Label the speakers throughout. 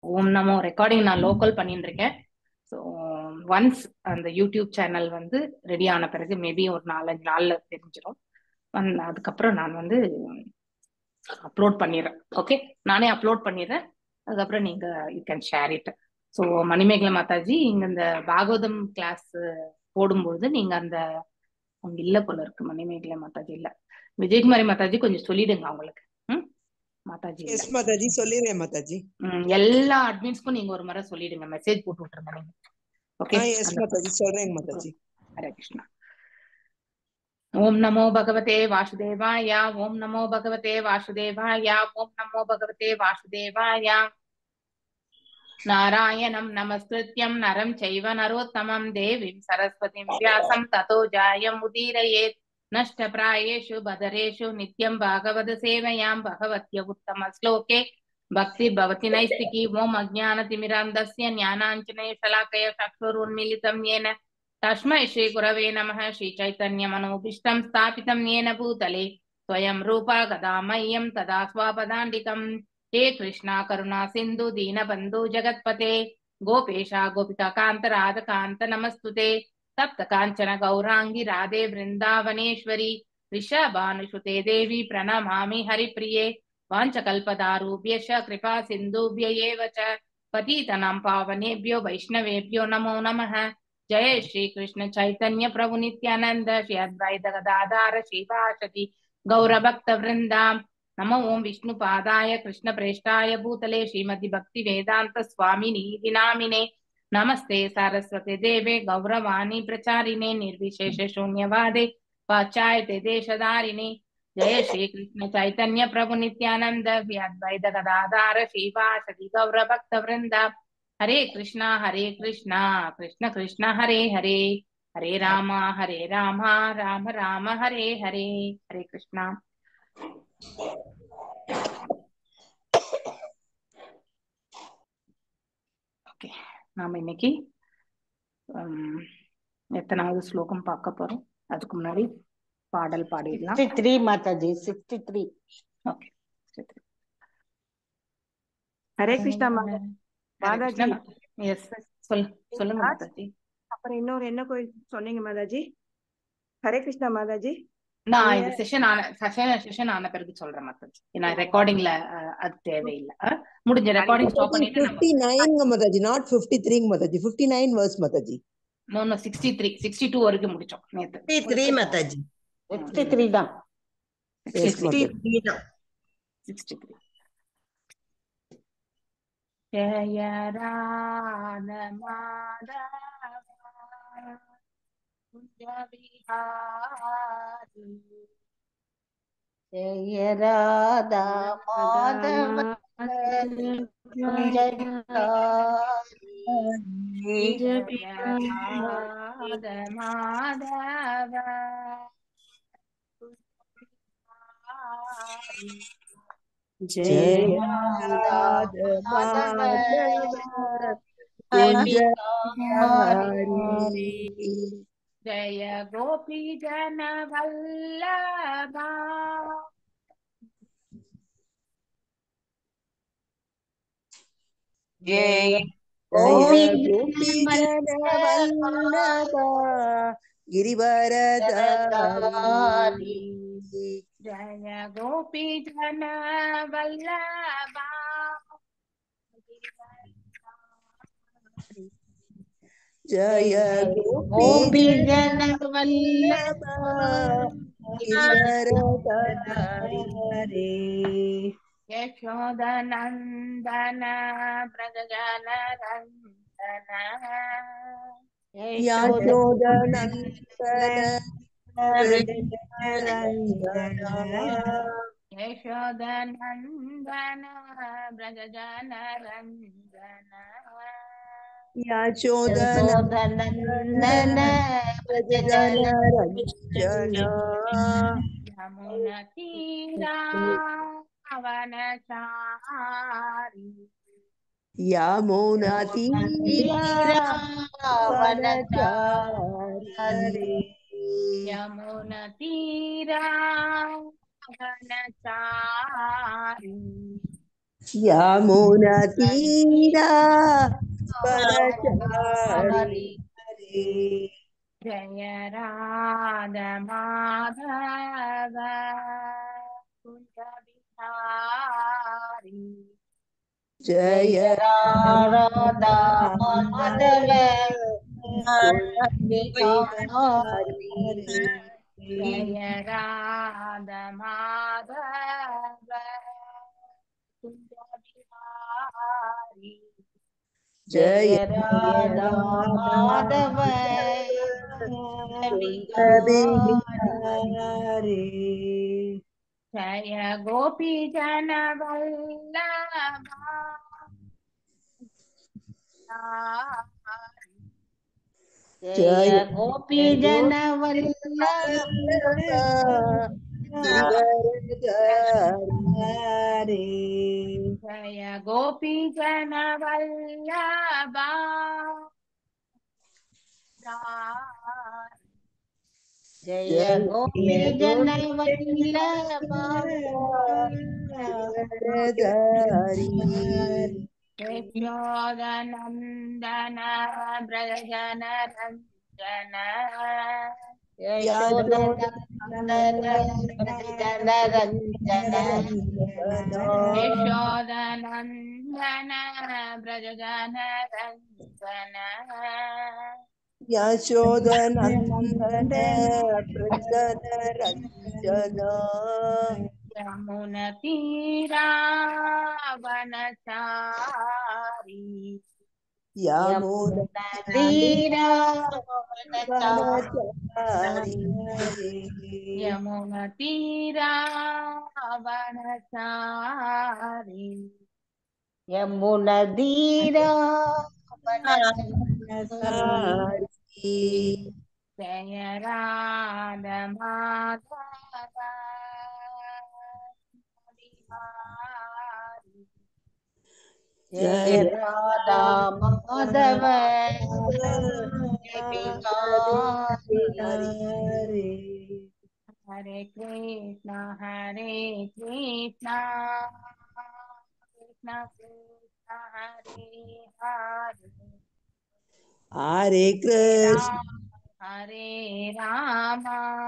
Speaker 1: ஓம் நமோ ரெக்கார்டிங் நான் லோக்கல் பண்ணிட்டு இருக்கேன் ஸோ ஒன்ஸ் அந்த யூடியூப் சேனல் வந்து ரெடி ஆன பிறகு மேபி ஒரு நாலஞ்சு நாள்ல தெரிஞ்சிடும் வந்து அதுக்கப்புறம் நான் வந்து அப்லோட் பண்ணிடுறேன் ஓகே நானே அப்லோட் பண்ணிடுறேன் அதுக்கப்புறம் நீங்க you can share it so Manimekalai Mataji இங்க இந்த பாகவதம் கிளாஸ் போடும்பொழுது நீங்க அந்த அவங்க இல்ல போல இருக்கு மணிமேகலை மாதாஜி இல்ல விஜயகுமாரி மாதாஜி கொஞ்சம் சொல்லிடுங்க அவங்களுக்கு ம் மாதாஜி இல்ல
Speaker 2: எஸ் மாதாஜி சொல்லிடுறேன் மாதாஜி
Speaker 1: ம், எல்லா அட்மின்ஸ்க்கும் நீங்க ஒரு முறை சொல்லிடுங்க மெசேஜ் போட்டு விட்டுருங்க நீங்க ஓகே
Speaker 2: ஆ எஸ் மாதாஜி சொல்றேங்க மாதாஜி
Speaker 1: ஹரே கிருஷ்ணா ஓம் நமோ பகவதே வாசுதேவாய ஓம் நமோ பகவதே வாசுதேவாய ஓம் நமோ பகவதே வாசுதேவாய நாராயணம் நமஸ்கிருத்யம் நரம் சைவ நரோத்தமம் தேவீம் சரஸ்வதிம் வியாசம் ததோ ஜாயம் உதீரயேத் नष्टप्रायेषु बदरेषु नित्यं भागवत सेवयां भगवत्य उत्तम श्लोके भक्तिर्भवति नैस्तिकी ओम् अज्ञानतिमिरान्धस्य ज्ञानाञ्जने शलाकय चक्षुरुन्मिलितं येन तस्मै श्रीगुरवे नमः श्रीचैतन्यमनोभीष्टं स्थापितं येन भूतले स्वयं रूपा गदा मह्यं तदा स्वापदाण्डिकं हे कृष्णा करुणा सिन्धु दीनबन्धु जगत्पते गोपेशा गोपिकान्त राधकान्त नमस्तुते तप्त काञ्चन गौराङ्गी राधे वृन्दावनेश्वरी ऋषभानुसुते देवी प्रणमामि हरिप्रिये वाञ्छकल्पदारूभ्यश्च कृपा सिन्धुभ्य एव च पतितनां पावनेभ्यो वैष्णवेभ्यो नमो नमः जय श्रीकृष्ण चैतन्य प्रभु नित्यानन्द श्री अद्वैत गदाधार श्रीवासति गौरभक्तवृन्दा नमो ॐ विष्णुपादाय कृष्णप्रेष्ठाय भूतले श्रीमति भक्तिवेदान्त स्वामिनि नामिने नमस्ते सारस्वते देवे गौरवाणी प्रचारिणे निर्विशेष शून्यवादे पाश्चात्य देशधारिणे जय श्री कृष्ण चैतन्य प्रभु नित्यानंद श्री अद्वैत गदाधार श्रीवासदि गौर भक्त वृंदा हरे कृष्णा हरे कृष्णा कृष्ण कृष्ण हरे हरे हरे राम हरे राम राम राम हरे हरे हरे कृष्णा ஓகே நாம இன்னைக்கு ஹம், எத்தனாவது ஸ்லோகம் பார்க்க போறோம் அதுக்கு முன்னாடி பாடல் பாடிடலாம்
Speaker 3: sixty three Mataji sixty three
Speaker 1: okay சரி
Speaker 4: ஹரே கிருஷ்ணா மா- மாதாஜி
Speaker 1: எஸ் சொல் சொல்லுங்க
Speaker 4: ஆ-
Speaker 1: மாதாஜி
Speaker 4: அப்புறம் இன்னொரு என்ன கோயில் சொன்னீங்க மாதாஜி ஹரே கிருஷ்ணா மாதாஜி
Speaker 1: நான்
Speaker 4: நீங்க-
Speaker 1: இந்த செஷன் ஆன செஷன் செஷன் ஆன பிறகு சொல்றேன் மாதாஜி நான் ரெக்கார்டிங்ல அது தேவையில்லை அஹ், முடிஞ்ச ரெக்கார்டிங் ஸ்டாப் பண்ணிட்டு
Speaker 2: ஃபிஃப்டி நைன்ங்க மாதாஜி நாட் ஃபிஃப்டி த்ரீங்க Mataji fifty nine where's Mataji
Speaker 1: நம்ம சிக்ஸ்டி த்ரீ சிக்ஸ்டி டூ வரைக்கும் முடிச்சோம் நேத்து
Speaker 5: த்ரீ மாதாஜி
Speaker 3: சிக்ஸ்டி த்ரீ தான்
Speaker 2: எஸ் மாதாஜி
Speaker 1: சிக்ஸ்டி த்ரீ ஜய ராத மாதவ குஞ்ச விஹாரி
Speaker 3: ஜெய ராதா மாதவ ஜெய
Speaker 1: ஜய ராத மாதவ
Speaker 2: ஜெய
Speaker 3: ராத
Speaker 1: ஜய கோபி ஜன வல்லபா
Speaker 3: ஜெய
Speaker 2: ஜய கோபி ஜன வல்லபா கிரிவரதாரி
Speaker 1: ஜய கோபி ஜன வல்லபா
Speaker 2: ஜய கோபி
Speaker 3: கோபி ஜன
Speaker 2: வல்லபா கிரிவரதாரி
Speaker 1: யசோதநந்தன பிரஜன ரந்தன
Speaker 2: யாசோதனந்தன
Speaker 1: யசோதநந்தன பிரஜன ரந்தன
Speaker 2: யாசோதன
Speaker 3: நந்தன
Speaker 2: ஜனரஞ்சன
Speaker 1: யமுன தீரா அவனசாரி
Speaker 2: யாமுனா தீரா
Speaker 3: வனச்சாரி
Speaker 1: யமுன தீரா அவனசாரி
Speaker 2: यमुना तीरा परचारी
Speaker 1: जय राधा माधव कुंज बिहारी
Speaker 2: जय
Speaker 3: राधा माधव
Speaker 1: जय राधा माधव कुंज बिहारी
Speaker 2: जय
Speaker 3: राधा माधव
Speaker 1: जय गोपी जन वल्लभा
Speaker 3: जय गोपी जन वल्लभ
Speaker 1: जय गोपी जन वल्लभा
Speaker 3: जय गोपी जन वल्लभ
Speaker 1: यशोदनन्दन व्रजन रञ्जन
Speaker 3: यशोदनन्दन जन रञ्जन
Speaker 1: यशोदनन्दन व्रजन रञ्जन
Speaker 2: यशोदनन्दन प्रजन रञ्जन
Speaker 1: यमुनतीरावनचारी
Speaker 3: तीरा
Speaker 1: यमुनतीरावनचारी
Speaker 3: यमुनदीरा
Speaker 1: जय राध माधव बिहारी
Speaker 3: जय राधा माधव बिहारी
Speaker 1: हरे कृष्ण हरे कृष्ण कृष्ण कृष्ण हरे हरे
Speaker 2: हरे कृष्ण
Speaker 1: हरे राम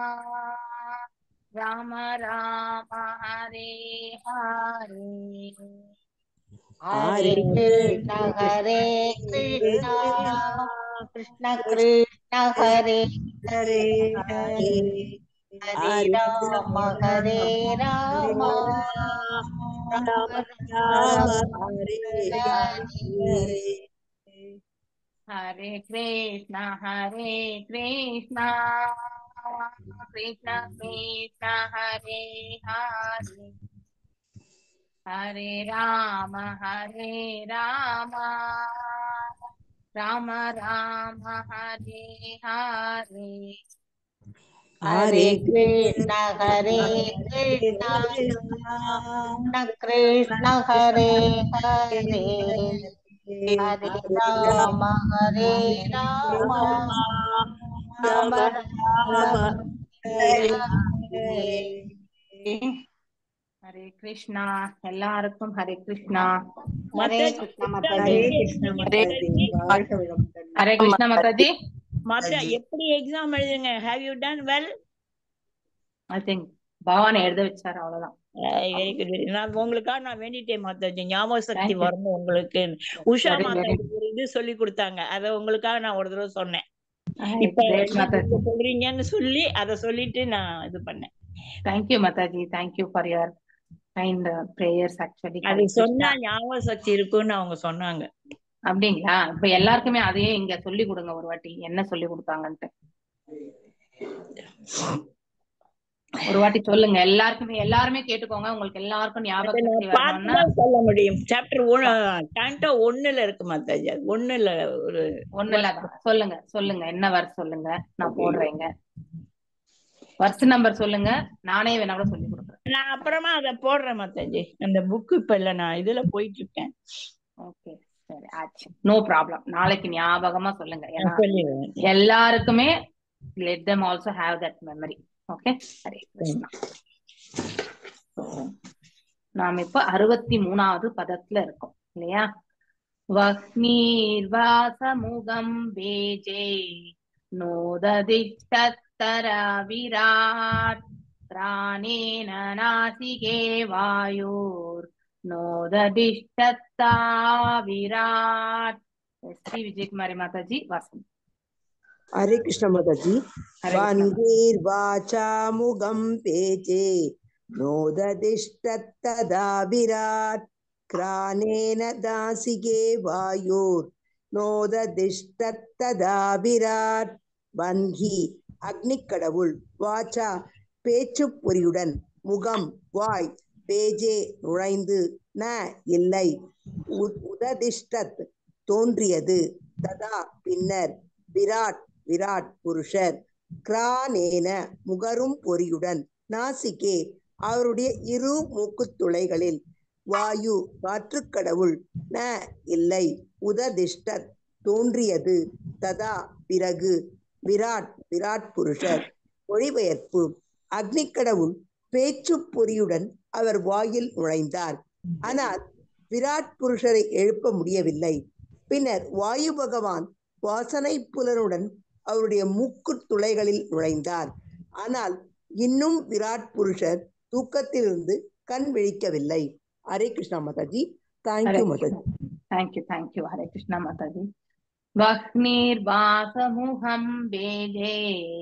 Speaker 1: राम राम हरे हरे
Speaker 3: हरे कृष्ण हरे कृष्ण कृष्ण कृष्ण हरे
Speaker 2: हरे हरे
Speaker 3: हरे राम हरे राम
Speaker 2: राम राम हरे हरे
Speaker 1: हरे कृष्ण हरे कृष्ण कृष्ण कृष्ण हरे हरे हरे राम हरे राम राम राम हरे हरे
Speaker 3: हरे कृष्ण हरे कृष्ण कृष्ण कृष्ण हरे हरे हरे राम हरे राम राम राम हरे हरे
Speaker 1: ஹரே கிருஷ்ணா எல்லாருக்கும் ஹரே கிருஷ்ணா
Speaker 3: हरे कृष्ण माताजी
Speaker 2: हरे कृष्ण माताजी வாழ்க வளமுடன்
Speaker 1: ஹரே கிருஷ்ணா மாதாஜி
Speaker 5: மாதா எப்படி எக்ஸாம் எழுதுங்க have you done well
Speaker 1: I think Bhavani எழுத வச்சாரு அவ்வளவுதான்
Speaker 5: வெரி குட் நான் உங்களுக்காக நான் வேண்டிட்டேன் மாதாஜி ஞாபக சக்தி
Speaker 1: Thank you.
Speaker 5: வரணும் உங்களுக்கு உஷா
Speaker 1: Very, very
Speaker 5: மாதாஜி ஒரு இது சொல்லி கொடுத்தாங்க அத உங்களுக்காக நான் ஒரு தடவை சொன்னேன் இப்ப
Speaker 1: Great,
Speaker 5: நீங்க
Speaker 1: மாதாஜி
Speaker 5: சொல்றீங்கன்னு சொல்லி அத சொல்லிட்டு நான் இது பண்ணேன்
Speaker 1: thank you Mataji thank you for your kind prayers actually
Speaker 5: அது சொன்னா ஞாபக சக்தி இருக்குன்னு அவங்க சொன்னாங்க
Speaker 1: அப்படிங்களா இப்ப எல்லாருக்குமே அதையே இங்க சொல்லி கொடுங்க ஒரு வாட்டி என்ன சொல்லி கொடுத்தாங்கன்ட்டு ஒரு வாட்டி சொல்லுங்க எல்லாருக்குமே எல்லாருமே கேட்டுக்கோங்க உங்களுக்கு எல்லாருக்கும் ஞாபக
Speaker 5: அதை
Speaker 1: சக்தி
Speaker 5: நான் பார்த்து
Speaker 1: வரணும்னா
Speaker 5: தான் சொல்ல முடியும் சாப்டர் ஒன்னு கேண்டோ ஒண்ணுல இருக்கு மாதாஜி அது ஒண்ணுல ஒரு
Speaker 1: ஒண்ணு இல்லாதான் சொல்லுங்க சொல்லுங்க என்ன வர்ஸ் சொல்லுங்க நான் போடுறேங்க வர்ஸ் நம்பர் சொல்லுங்க நானே வேணா கூட சொல்லி கொடுக்குறேன்
Speaker 5: நான் அப்புறமா அதை போடுறேன் மாதாஜி அந்த புக் இப்ப இல்ல நான் இதுல போயிட்டு இருக்கேன்
Speaker 1: ஓகே சரி ஆச்சு நோ ப்ராப்ளம் நாளைக்கு ஞாபகமா சொல்லுங்க ஏன்னா
Speaker 5: நான் சொல்லிடுவேன்
Speaker 1: எல்லாருக்குமே let them also have that memory okay Hare Krishna நாம் இப்ப அறுபத்தி மூணாவது பதத்துல இருக்கோம் இல்லையா வக்னீர்வாசமுகம் வேஜே நோததிஷ்டத்தர விராட் பிராணேன நாசிகே வாயோர் நோததிஷ்டத்தா விராட் ஸ்ரீ விஜயகுமாரி மாதாஜி வாசம்
Speaker 2: हरे कृष्ण माताजी
Speaker 1: हरे कृष्ण
Speaker 2: वन्दिर्वाचामुगं पेचे नोददिष्टत्तदा विराट् क्रानेन दासिके वायोर् நோததிஷ்டத்ததா விராட் வன்கி அக்னிக்கடவுள் வாச்சா பேச்சு பொறியுடன் முகம் வாய் பேஜே நுழைந்து ந இல்லை உ- உததிஷ்டத் தோன்றியது ததா பின்னர் விராட் விராட் புருஷர் கிரானேன முகரும் பொறியுடன் நாசிகே அவருடைய இரு மூக்குத் துளைகளில் வாயு காற்றுக்கடவுள் ந இல்லை உததிஷ்டத் தோன்றியது ததா பிறகு விராட் விராட் புருஷர் மொழிபெயர்ப்பு அக்னிக்கடவுள் பேச்சு பொறியுடன் அவர் வாயில் நுழைந்தார் ஆனால் விராட் புருஷரை எழுப்ப முடியவில்லை பின்னர் வாயு பகவான் வாசனை புலனுடன் அவருடைய மூக்குத் துளைகளில் நுழைந்தார் ஆனால் இன்னும் விராட் புருஷர் தூக்கத்திலிருந்து கண் விழிக்கவில்லை Hare Krishna Mataji thank you Mataji
Speaker 1: thank you thank you Hare Krishna Mataji வஹ்னிர்வாசமுகம் வேஜே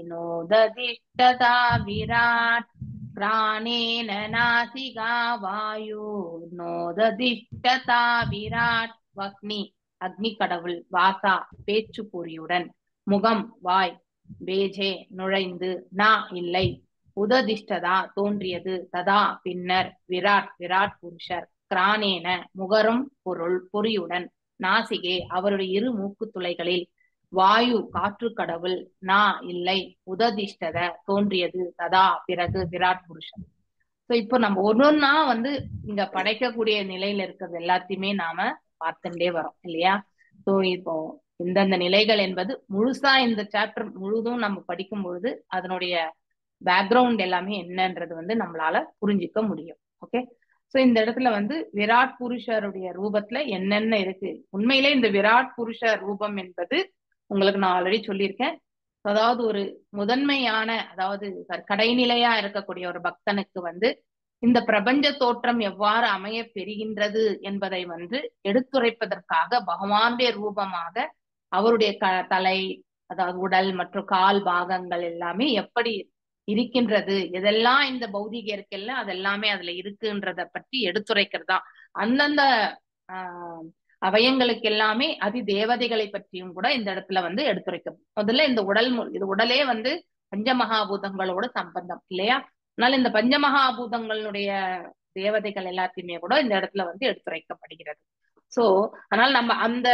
Speaker 1: நோததிஷ்டதா விராட் பிராணேன நாசிகா வாயு நோததிஷ்டதா விராட் வக்னி அக்னி கடவுள் வாசா பேச்சு பொறியுடன் முகம் வாய் வேஜே நுழைந்து நா இல்லை உததிஷ்டதா தோன்றியது ததா பின்னர் விராட் விராட் புருஷர் கிரானேன முகரும் பொருள் பொறியுடன் நாசிகே அவருடைய இரு மூக்கு துளைகளில் வாயு காற்று கடவுள் நா இல்லை உததிஷ்டத தோன்றியது ததா பிறகு விராட் புருஷன் சோ இப்போ நம்ம ஒன்னொன்னா வந்து இங்க படைக்கக்கூடிய நிலையில இருக்கிறது எல்லாத்தையுமே நாம பார்த்துட்டே வரோம் இல்லையா சோ இப்போ இந்தந்த நிலைகள் என்பது முழுசா இந்த சாப்டர் முழுதும் நம்ம படிக்கும் பொழுது அதனுடைய பேக்ரவுண்ட் எல்லாமே என்னன்றது வந்து நம்மளால புரிஞ்சுக்க முடியும் ஓகே சோ இந்த இடத்துல வந்து விராட் புருஷருடைய ரூபத்துல என்னென்ன இருக்கு உண்மையிலே இந்த விராட் புருஷ ரூபம் என்பது உங்களுக்கு நான் ஆல்ரெடி சொல்லியிருக்கேன் அதாவது ஒரு முதன்மையான அதாவது கடைநிலையா இருக்கக்கூடிய ஒரு பக்தனுக்கு வந்து இந்த பிரபஞ்ச தோற்றம் எவ்வாறு அமைய பெறுகின்றது என்பதை வந்து எடுத்துரைப்பதற்காக பகவானுடைய ரூபமாக அவருடைய க தலை அதாவது உடல் மற்றும் கால் பாகங்கள் எல்லாமே எப்படி இருக்கின்றது எதெல்லாம் இந்த பௌதிக இயற்கையில அதெல்லாமே அதுல இருக்குன்றத பற்றி எடுத்துரைக்கிறதா அந்தந்த ஆஹ் அவயங்களுக்கு எல்லாமே அதி தேவதைகளை பற்றியும் கூட இந்த இடத்துல வந்து எடுத்துரைக்கும் முதல்ல இந்த உடல் மு- இது உடலே வந்து பஞ்சமகாபூதங்களோட சம்பந்தம் இல்லையா அதனால இந்த பஞ்சமகாபூதங்களுடைய தேவதைகள் எல்லாத்தையுமே கூட இந்த இடத்துல வந்து எடுத்துரைக்கப்படுகிறது சோ அதனால நம்ம அந்த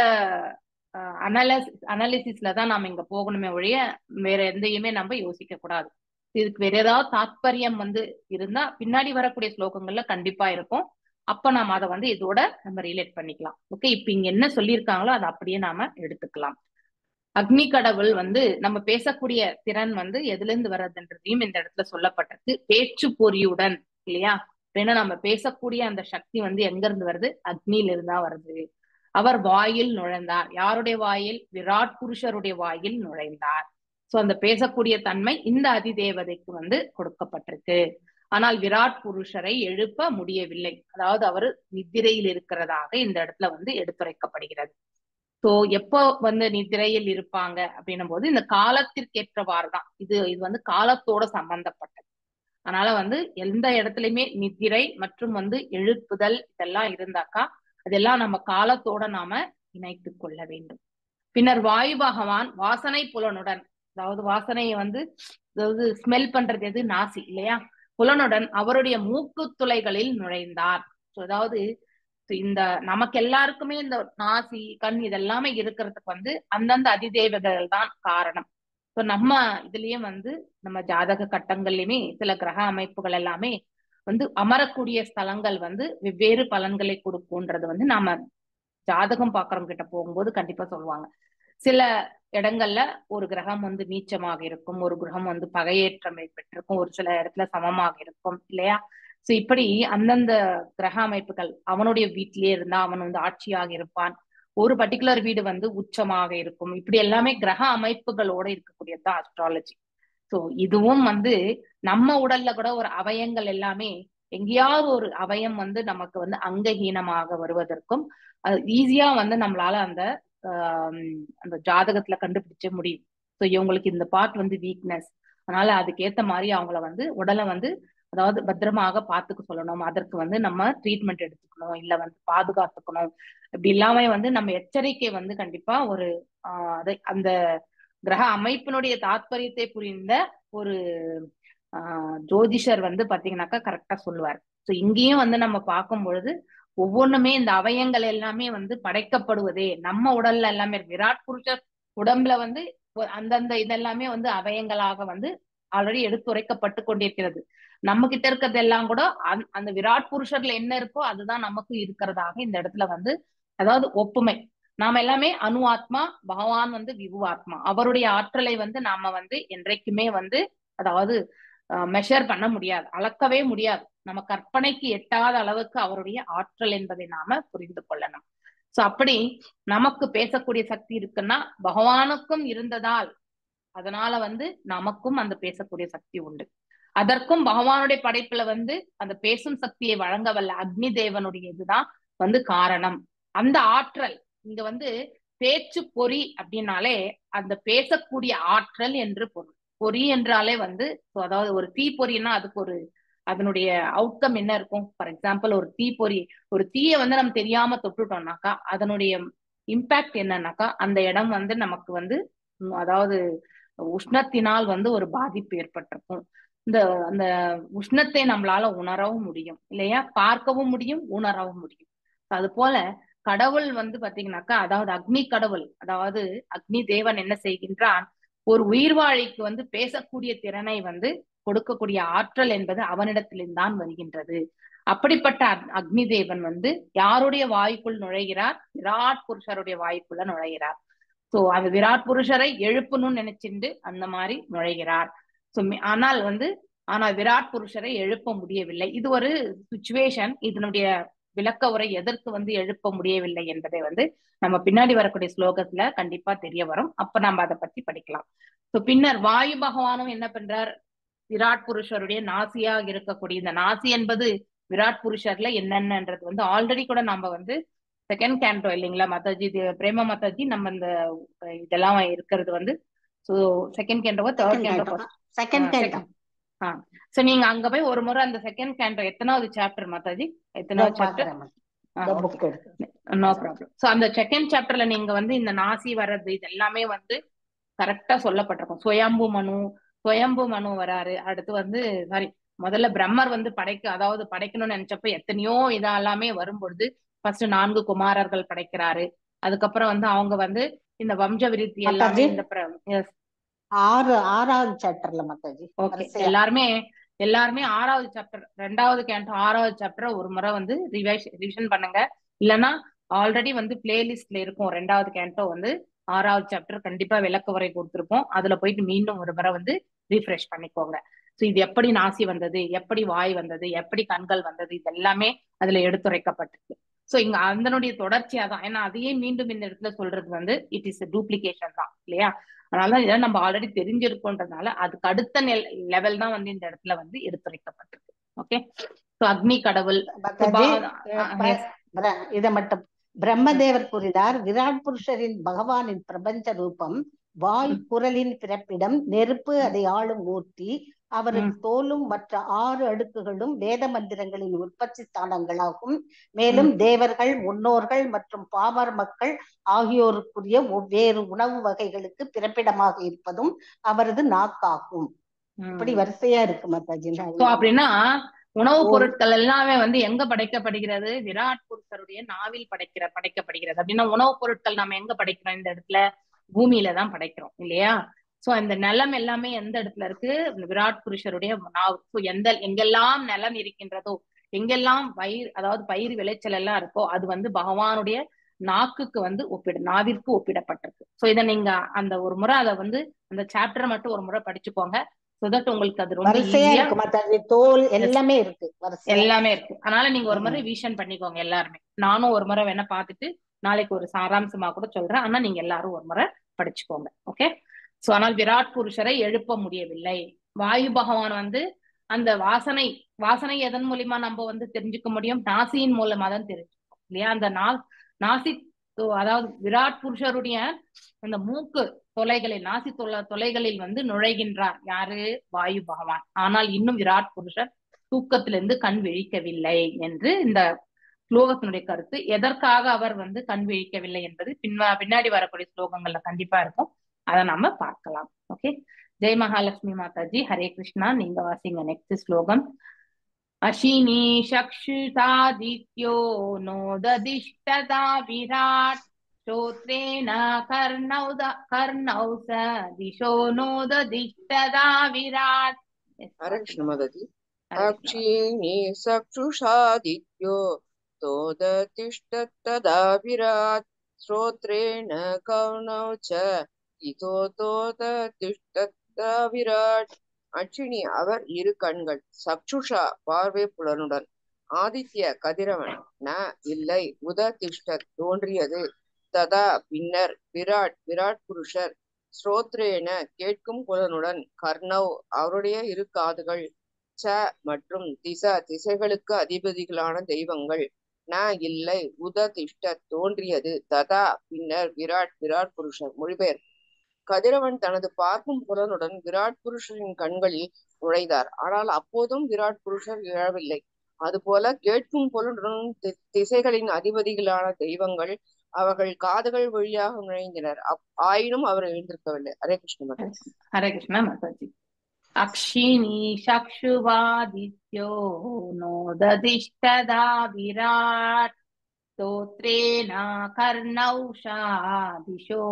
Speaker 1: அனலிஸ் அனாலிசிஸ்ல தான் நாம இங்க போகணுமே ஒழிய வேற எந்தையுமே நம்ம யோசிக்க கூடாது இதுக்கு வேற ஏதாவது தாத்பரியம் வந்து இருந்தா பின்னாடி வரக்கூடிய ஸ்லோகங்கள்ல கண்டிப்பா இருக்கும் அப்ப நாம அதை வந்து இதோட நம்ம ரிலேட் பண்ணிக்கலாம் ஓகே இப்ப இங்க என்ன சொல்லியிருக்காங்களோ அதை அப்படியே நாம எடுத்துக்கலாம் அக்னி கடவுள் வந்து நம்ம பேசக்கூடிய திறன் வந்து எதுல இருந்து வர்றதுன்றதையும் இந்த இடத்துல சொல்லப்பட்டிருக்கு பேச்சு பொறியுடன் இல்லையா அப்படின்னா நம்ம பேசக்கூடிய அந்த சக்தி வந்து எங்க இருந்து வருது அக்னியில இருந்தா வருது அவர் வாயில் நுழைந்தார் யாருடைய வாயில் விராட் புருஷருடைய வாயில் நுழைந்தார் சோ அந்த பேசக்கூடிய தன்மை இந்த அதிதேவதைக்கு வந்து கொடுக்கப்பட்டிருக்கு ஆனால் விராட் புருஷரை எழுப்ப முடியவில்லை அதாவது அவர் நித்திரையில் இருக்கிறதாக இந்த இடத்துல வந்து எடுத்துரைக்கப்படுகிறது சோ எப்போ வந்து நித்திரையில் இருப்பாங்க அப்படின்னும் போது இந்த காலத்திற்கேற்றவாறு தான் இது இது வந்து காலத்தோட சம்பந்தப்பட்டது அதனால வந்து எந்த இடத்துலயுமே நித்திரை மற்றும் வந்து எழுப்புதல் இதெல்லாம் இருந்தாக்கா அதெல்லாம் நம்ம காலத்தோட நாம இணைத்து கொள்ள வேண்டும் பின்னர் வாயு பகவான் வாசனை புலனுடன் அதாவது வாசனையை வந்து அதாவது ஸ்மெல் பண்றது எது நாசி இல்லையா புலனுடன் அவருடைய மூக்கு துளைகளில் நுழைந்தார் So, அதாவது இந்த நமக்கு எல்லாருக்குமே இந்த நாசி கண் இதெல்லாமே இருக்கிறதுக்கு வந்து அந்தந்த அதிதேவதைகள் தான் காரணம் ஸோ நம்ம இதுலயும் வந்து நம்ம ஜாதக கட்டங்கள்லயுமே சில கிரக அமைப்புகள் எல்லாமே வந்து அமரக்கூடிய ஸ்தலங்கள் வந்து வெவ்வேறு பலன்களை கொடுக்கும்ன்றது வந்து நாம ஜாதகம் பாக்குறவங்க கிட்ட போகும்போது கண்டிப்பா சொல்லுவாங்க சில இடங்கள்ல ஒரு கிரகம் வந்து நீச்சமாக இருக்கும் ஒரு கிரகம் வந்து பகையேற்றமை பெற்றிருக்கும் ஒரு சில இடத்துல சமமாக இருக்கும் இல்லையா சோ இப்படி அந்தந்த கிரக அமைப்புகள் அவனுடைய வீட்டிலேயே இருந்தா அவன் வந்து ஆட்சியாக இருப்பான் ஒரு பர்டிகுலர் வீடு வந்து உச்சமாக இருக்கும் இப்படி எல்லாமே கிரக அமைப்புகளோட இருக்கக்கூடியதுதான் அஸ்ட்ராலஜி சோ இதுவும் வந்து நம்ம உடல்ல கூட ஒரு அவயங்கள் எல்லாமே எங்கேயாவது ஒரு அவயம் வந்து நமக்கு வந்து அங்கஹீனமாக வருவதற்கும் அது ஈஸியா வந்து நம்மளால அந்த ஆஹ் அந்த ஜாதகத்துல கண்டுபிடிச்ச முடியும் ஸோ இவங்களுக்கு இந்த பார்ட் வந்து வீக்னஸ் அதனால அதுக்கேத்த மாதிரி அவங்கள வந்து உடலை வந்து அதாவது பத்திரமாக பார்த்துக்க சொல்லணும் அதற்கு வந்து நம்ம ட்ரீட்மெண்ட் எடுத்துக்கணும் இல்ல வந்து பாதுகாத்துக்கணும் இப்படி இல்லாம வந்து நம்ம எச்சரிக்கை வந்து கண்டிப்பா ஒரு ஆஹ் அதை அந்த கிரக அமைப்பினுடைய தாத்பரியத்தை புரிந்த ஒரு ஆஹ் ஜோதிஷர் வந்து பாத்தீங்கன்னாக்கா கரெக்டா சொல்லுவார் ஸோ இங்கேயும் வந்து நம்ம பார்க்கும் பொழுது ஒவ்வொன்றுமே இந்த அவயங்கள் எல்லாமே வந்து படைக்கப்படுவதே நம்ம உடல்ல எல்லாமே விராட் புருஷர் உடம்புல வந்து அந்தந்த இதெல்லாமே வந்து அவயங்களாக வந்து ஆல்ரெடி எடுத்துரைக்கப்பட்டு கொண்டிருக்கிறது நம்ம கிட்ட இருக்கிறது எல்லாம் கூட அந்த விராட் புருஷர்ல என்ன இருக்கோ அதுதான் நமக்கு இருக்கிறதாக இந்த இடத்துல வந்து அதாவது ஒப்புமை நாம எல்லாமே அணு ஆத்மா பகவான் வந்து விபு ஆத்மா அவருடைய ஆற்றலை வந்து நாம வந்து என்றைக்குமே வந்து அதாவது மெஷர் பண்ண முடியாது அளக்கவே முடியாது நம்ம கற்பனைக்கு எட்டாத அளவுக்கு அவருடைய ஆற்றல் என்பதை நாம புரிந்து கொள்ளணும் சோ அப்படி நமக்கு பேசக்கூடிய சக்தி இருக்குன்னா பகவானுக்கும் இருந்ததால் அதனால வந்து நமக்கும் அந்த பேசக்கூடிய சக்தி உண்டு அதற்கும் பகவானுடைய படைப்புல வந்து அந்த பேசும் சக்தியை வழங்க வல்ல அக்னி தேவனுடைய இதுதான் வந்து காரணம் அந்த ஆற்றல் இங்க வந்து பேச்சு பொறி அப்படின்னாலே அந்த பேசக்கூடிய ஆற்றல் என்று பொருள் பொறி என்றாலே வந்து அதாவது ஒரு தீ பொறின்னா அதுக்கு ஒரு அதனுடைய அவுட்கம் என்ன இருக்கும் ஃபார் எக்ஸாம்பிள் ஒரு தீ பொறி ஒரு தீயை வந்து நம்ம தெரியாம தொட்டுட்டோம்னாக்கா அதனுடைய இம்பாக்ட் என்னன்னாக்கா அந்த இடம் வந்து நமக்கு வந்து அதாவது உஷ்ணத்தினால் வந்து ஒரு பாதிப்பு ஏற்பட்டிருக்கும் இந்த அந்த உஷ்ணத்தை நம்மளால உணரவும் முடியும் இல்லையா பார்க்கவும் முடியும் உணரவும் முடியும் அது போல கடவுள் வந்து பாத்தீங்கன்னாக்கா அதாவது அக்னி கடவுள் அதாவது அக்னி தேவன் என்ன செய்கின்றான் ஒரு உயிர்வாழிக்கு வந்து பேசக்கூடிய திறனை வந்து கொடுக்கக்கூடிய ஆற்றல் என்பது அவனிடத்திலிருந்தான் வருகின்றது அப்படிப்பட்ட அக்னி தேவன் வந்து யாருடைய வாய்க்குள் நுழைகிறார் விராட் புருஷருடைய வாய்க்குள்ள நுழைகிறார் சோ அந்த விராட் புருஷரை எழுப்பணும்னு நினைச்சிட்டு அந்த மாதிரி நுழைகிறார் சோ ஆனால் வந்து ஆனா விராட் புருஷரை எழுப்ப முடியவில்லை இது ஒரு சுச்சுவேஷன் இதனுடைய விளக்க உரை எதற்கு வந்து எழுப்ப முடியவில்லை என்பதை வந்து நம்ம பின்னாடி வரக்கூடிய ஸ்லோகத்துல கண்டிப்பா தெரிய வரும் அப்ப நம்ம அதை பத்தி படிக்கலாம் சோ பின்னர் வாயு பகவானும் என்ன பண்றார் விராட் புருஷருடைய நாசியாக இருக்கக்கூடிய இந்த நாசி என்பது விராட் புருஷர்ல என்னென்னன்றது வந்து ஆல்ரெடி கூட நம்ம வந்து செகண்ட் கேண்டோ இல்லைங்களா மாதாஜி பிரேம மாதாஜி நம்ம இந்த இதெல்லாம் இருக்கிறது வந்து சோ செகண்ட் கேண்டோவா தேர்ட் கேண்டோ
Speaker 3: செகண்ட் கேண்டோ
Speaker 1: ஆ சோ நீங்க அங்க போய் ஒரு முறை அந்த செகண்ட் கேண்டோ எத்தனாவது சாப்டர் மாதாஜி எத்தனாவது சாப்டர் நோ ப்ராப்ளம் சோ அந்த செகண்ட் சாப்டர்ல நீங்க வந்து இந்த நாசி வர்றது இது எல்லாமே வந்து கரெக்டா சொல்லப்பட்டிருக்கும் சுயம்பு மனு சுயம்பு மனு வராரு அடுத்து வந்து சாரி முதல்ல பிரம்மர் வந்து படைக்க அதாவது படைக்கணும்னு நினைச்சப்ப எத்தனையோ இதெல்லாமே வரும்பொழுது ஃபர்ஸ்ட் நான்கு குமாரர்கள் படைக்கிறாரு அதுக்கப்புறம் வந்து அவங்க வந்து இந்த வம்ச விருத்தி எல்லாமே இந்த
Speaker 3: ஆறு ஆறாவது சாப்டர்ல மாதாஜி
Speaker 1: ஓகே எல்லாருமே எல்லாருமே ஆறாவது சாப்டர் ரெண்டாவது கேண்டோ ஆறாவது சாப்டர் ஒரு முறை வந்து ரிவைஸ் ரிவிஷன் பண்ணுங்க இல்லைன்னா ஆல்ரெடி வந்து பிளேலிஸ்ட்ல இருக்கும் ரெண்டாவது கேண்டோ வந்து ஆறாவது சாப்டர் கண்டிப்பா விளக்க உரை கொடுத்துருப்போம் அதுல போயிட்டு மீண்டும் ஒரு முறை வந்து ரீஃப்ரெஷ் பண்ணிக்கோங்க ஸோ இது எப்படி நாசி வந்தது எப்படி வாய் வந்தது எப்படி கண்கள் வந்தது இது எல்லாமே அதுல எடுத்துரைக்கப்பட்டிருக்கு ஸோ இங்க அதனுடைய தொடர்ச்சியா தான் ஏன்னா அதையே மீண்டும் இந்த இடத்துல சொல்றது வந்து இட் இஸ் டூப்ளிகேஷன் தான் இல்லையா அதனாலதான் இதெல்லாம் நம்ம ஆல்ரெடி தெரிஞ்சிருக்கோன்றதுனால அதுக்கு அடுத்த லெவல் தான் வந்து இந்த இடத்துல வந்து எடுத்துரைக்கப்பட்டிருக்கு ஓகே ஸோ அக்னி கடவுள்
Speaker 3: இத மட்டும் பிரம்மதேவர் கூறினார் விராட் புருஷரின் பகவானின் பிரபஞ்ச ரூபம் வாய் குரலின் பிறப்பிடம் நெருப்பு அதை ஆளும் மூர்த்தி அவரது தோலும் மற்ற ஆறு அடுக்குகளும் வேத மந்திரங்களின் உற்பத்தி ஸ்தானங்களாகும் மேலும் தேவர்கள் முன்னோர்கள் மற்றும் பாமர் மக்கள் ஆகியோருக்குரிய வெவ்வேறு உணவு வகைகளுக்கு பிறப்பிடமாக இருப்பதும் அவரது நாக்காகும் இப்படி வரிசையா இருக்கு மாதாஜி
Speaker 1: அப்படின்னா உணவுப் பொருட்கள் எல்லாமே வந்து எங்க படைக்கப்படுகிறது விராட் புருஷருடைய நாவில் படைக்கிற படைக்கப்படுகிறது அப்படின்னா உணவுப் பொருட்கள் நம்ம எங்க படைக்கிறோம் இந்த இடத்துல பூமியில தான் படைக்கிறோம் இல்லையா சோ அந்த நிலம் எல்லாமே எந்த இடத்துல இருக்கு விராட் புருஷருடைய நாவ் ஸோ எந்த எங்கெல்லாம் நிலம் இருக்கின்றதோ எங்கெல்லாம் பயிர் அதாவது பயிர் விளைச்சல் எல்லாம் இருக்கோ அது வந்து பகவானுடைய நாக்குக்கு வந்து ஒப்பிட நாவிற்கு ஒப்பிடப்பட்டிருக்கு சோ இதை நீங்க அந்த ஒரு முறை அதை வந்து அந்த சாப்டரை மட்டும் ஒரு முறை படிச்சுக்கோங்க சோ தட் உங்களுக்கு அது ரொம்ப
Speaker 3: வரிசையா
Speaker 1: ஈஸியா
Speaker 3: இருக்கு மாதாஜி தோல் எல்லாமே இருக்கு வரிசையா
Speaker 1: எல்லாமே இருக்கு அதனால நீங்க ஒரு முறை
Speaker 3: ம்.
Speaker 1: ரிவிஷன் பண்ணிக்கோங்க எல்லாருமே நானும் ஒரு முறை வேணா பார்த்துட்டு நாளைக்கு ஒரு சாராம்சமா கூட சொல்றேன் ஆனா நீங்க எல்லாரும் ஒரு முறை படிச்சுக்கோங்க ஓகே சோ ஆனால் விராட் புருஷரை எழுப்ப முடியவில்லை வாயு பகவான் வந்து அந்த வாசனை வாசனை எதன் மூலியமா நம்ம வந்து தெரிஞ்சுக்க முடியும் நாசியின் மூலமா தான் தெரிஞ்சுக்கணும் இல்லையா அந்த நா நாசி தொ- அதாவது விராட் புருஷருடைய அந்த மூக்கு தொலைகளில் நாசி தொலை தொலைகளில் வந்து நுழைகின்றார் யாரு வாயு பகவான் ஆனால் இன்னும் விராட் புருஷர் தூக்கத்திலிருந்து கண் விழிக்கவில்லை என்று இந்த ஸ்லோகத்தினுடைய கருத்து எதற்காக அவர் வந்து கண் விழிக்கவில்லை என்பது பின்வா பின்னாடி வரக்கூடிய ஸ்லோகங்கள்ல கண்டிப்பா இருக்கும் அதை நாம பார்க்கலாம் ஓகே ஜெய் மகாலட்சுமி மாதாஜி ஹரே கிருஷ்ணா நீங்க வாசிங்க நெக்ஸ்ட் ஸ்லோகம் அஷினி சக்ஷுதாதித்யோ நோததிஷ்டதா விராட் श्रोत्रेण कर्णौ द कर्णौ स दिशो नोददिष्टदा विराट् Yes,
Speaker 6: हरे कृष्ण माताजी
Speaker 1: हरे कृष्ण।
Speaker 6: अक्षिणी चक्षुषादित्यो तोदतिष्ठत्तदा विराट् श्रोत्रेण कर्णौ च इतो तोदतिष्ठत्तदा विराட் அக்ஷினி அவர் இரு கண்கள் சக்ஷுஷா பார்வை புலனுடன் ஆதித்ய கதிரவன் ந இல்லை உததிஷ்டத் தோன்றியது ததா பின்னர் விராட் விராட் புருஷர் ஸ்ரோத்ரேன கேட்கும் புலனுடன் கர்ணவ் அவருடைய இரு காதுகள் ச மற்றும் திசா திசைகளுக்கு அதிபதிகளான தெய்வங்கள் ந இல்லை உததிஷ்ட தோன்றியது ததா பின்னர் விராட் விராட் புருஷர் மொழிபெயர் கதிரவன் தனது பார்க்கும் புலனுடன் விராட் புருஷரின் கண்களில் நுழைந்தார் ஆனால் அப்போதும் விராட் புருஷர் எழவில்லை அதுபோல கேட்கும் புலனுடன் தி- திசைகளின் அதிபதிகளான தெய்வங்கள் அவர்கள் காதுகள் வழியாக நுழைந்தனர் அப்- ஆயினும் அவர் எழுந்திருக்கவில்லை ஹரே கிருஷ்ண மாதாஜி
Speaker 1: हरे कृष्ण माताजी अक्षिणी चक्षुवादित्यो नोददिष्टदा विराट् स्तोत्रेण कर्णौषा दिशो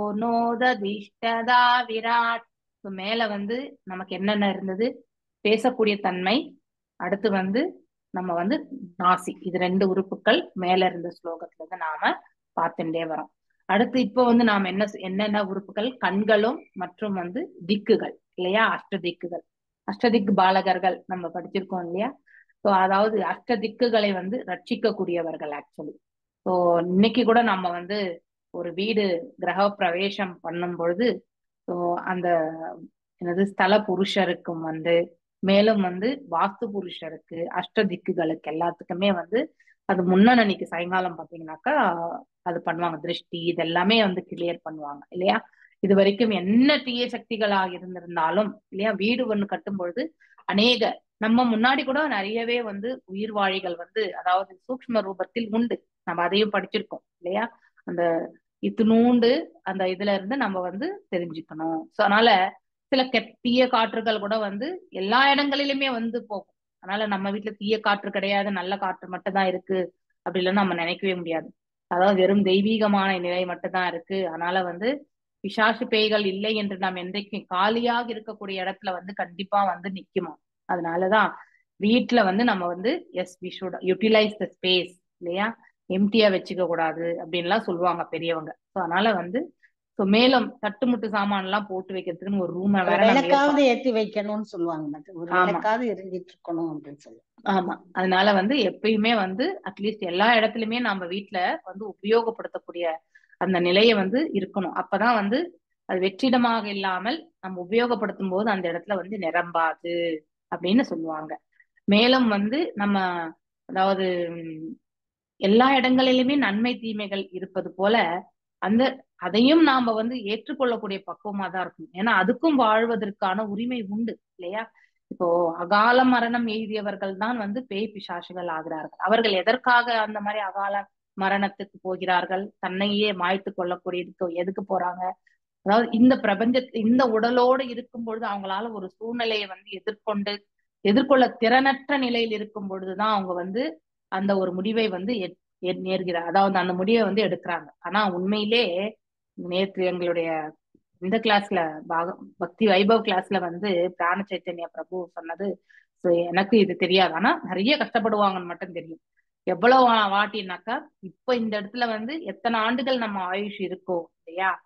Speaker 1: नोददिष्टदा विराட் So, மேல வந்து நமக்கு என்னென்ன இருந்தது பேசக்கூடிய தன்மை அடுத்து வந்து நம்ம வந்து நாசி இது ரெண்டு உறுப்புகள் மேல இருந்த ஸ்லோகத்துல இருந்து நாம பார்த்துட்டே வரோம் அடுத்து இப்போ வந்து நாம என்ன என்னென்ன உறுப்புகள் கண்களும் மற்றும் வந்து திக்குகள் இல்லையா அஷ்ட திக்குகள் அஷ்டதிக்கு பாலகர்கள் நம்ம படிச்சிருக்கோம் இல்லையா ஸோ அதாவது அஷ்ட திக்குகளை வந்து ரட்சிக்க கூடியவர்கள் ஆக்சுவலி ஸோ இன்னைக்கு கூட நம்ம வந்து ஒரு வீடு கிரக பிரவேசம் பண்ணும் பொழுது ஸோ அந்த என்னது ஸ்தல புருஷருக்கும் வந்து மேலும் வந்து வாஸ்து புருஷருக்கு அஷ்ட திக்குகளுக்கு எல்லாத்துக்குமே வந்து அது முன்னன் அன்னைக்கு சாயங்காலம் பாத்தீங்கன்னாக்கா அது பண்ணுவாங்க திருஷ்டி இதெல்லாமே வந்து கிளியர் பண்ணுவாங்க இல்லையா இது வரைக்கும் என்ன தீய சக்திகளாக இருந்திருந்தாலும் இல்லையா வீடு ஒண்ணு கட்டும் பொழுது அநேக நம்ம முன்னாடி கூட நிறையவே வந்து உயிர்வாழிகள் வந்து அதாவது சூக்ஷ்ம ரூபத்தில் உண்டு நம்ம அதையும் படிச்சிருக்கோம் இல்லையா அந்த இத்தினூண்டு அந்த இதுல இருந்து நம்ம வந்து தெரிஞ்சுக்கணும் சோ அதனால சில கெட் தீய காற்றுகள் கூட வந்து எல்லா இடங்களிலுமே வந்து போகும் அதனால நம்ம வீட்டுல தீய காற்று கிடையாது நல்ல காற்று மட்டும் தான் இருக்கு அப்படிலாம் நம்ம நினைக்கவே முடியாது அதாவது வெறும் தெய்வீகமான நிலை மட்டும்தான் இருக்கு அதனால வந்து பிசாசு பேய்கள் இல்லை என்று நாம் என்றைக்கும் காலியாக இருக்கக்கூடிய இடத்துல வந்து கண்டிப்பா வந்து நிக்குமா அதனாலதான் வீட்டுல வந்து நம்ம வந்து yes we should utilize the space இல்லையா எம்டியா வச்சுக்க கூடாது அப்படின்லாம் சொல்லுவாங்க பெரியவங்க ஸோ அதனால வந்து ஸோ மேலும் தட்டுமுட்டு சாமான் எல்லாம் போட்டு வைக்கிறதுக்குன்னு ஒரு ரூமை
Speaker 3: ஒரு
Speaker 1: வேற நம்ம
Speaker 3: விளக்காவது
Speaker 1: ஏற்பா-
Speaker 3: ஏத்தி வைக்கணும்னு சொல்லுவாங்க மத்த ஒரு
Speaker 1: ஆமா.
Speaker 3: விளக்காவது எரிஞ்சிட்டு இருக்கணும் அப்படின்னு சொல்லி
Speaker 1: ஆமா அதனால வந்து எப்பயுமே வந்து அட்லீஸ்ட் எல்லா இடத்துலயுமே நம்ம வீட்ல வந்து உபயோகப்படுத்தக்கூடிய அந்த நிலையை வந்து இருக்கணும் அப்பதான் வந்து அது வெற்றிடமாக இல்லாமல் நம்ம உபயோகப்படுத்தும் போது அந்த இடத்துல வந்து நிரம்பாது அப்படின்னு சொல்லுவாங்க மேலும் வந்து நம்ம அதாவது உம், எல்லா இடங்களிலுமே நன்மை தீமைகள் இருப்பது போல அந்த அதையும் நாம வந்து ஏற்றுக்கொள்ளக்கூடிய பக்குவமா தான் இருக்கும் ஏன்னா அதுக்கும் வாழ்வதற்கான உரிமை உண்டு இல்லையா இப்போ அகால மரணம் எய்தியவர்கள் தான் வந்து பேய் பிசாசுகள் ஆகிறார்கள் அவர்கள் எதற்காக அந்த மாதிரி அகால மரணத்துக்கு போகிறார்கள் தன்னையே மாய்த்து கொள்ளக்கூடியதுக்கு எதுக்கு போறாங்க அதாவது இந்த பிரபஞ்ச இந்த உடலோடு இருக்கும் பொழுது அவங்களால ஒரு சூழ்நிலையை வந்து எதிர்கொண்டு எதிர்கொள்ள திறனற்ற நிலையில் இருக்கும் பொழுதுதான் அவங்க வந்து அந்த ஒரு முடிவை வந்து எட்- எ- நேர்கிறார் அதாவது அந்த முடிவை வந்து எடுக்கிறாங்க ஆனா உண்மையிலே நேற்று எங்களுடைய இந்த கிளாஸ்ல பாக பக்தி வைபவ் கிளாஸ்ல வந்து பிராண சைத்தன்ய பிரபு சொன்னது so எனக்கு இது தெரியாது ஆனா நிறைய கஷ்டப்படுவாங்கன்னு மட்டும் தெரியும் எவ்வளவு வா- வாட்டினாக்கா இப்ப இந்த இடத்துல வந்து எத்தனை ஆண்டுகள் நம்ம ஆயுஷ் இருக்கோ இல்லையா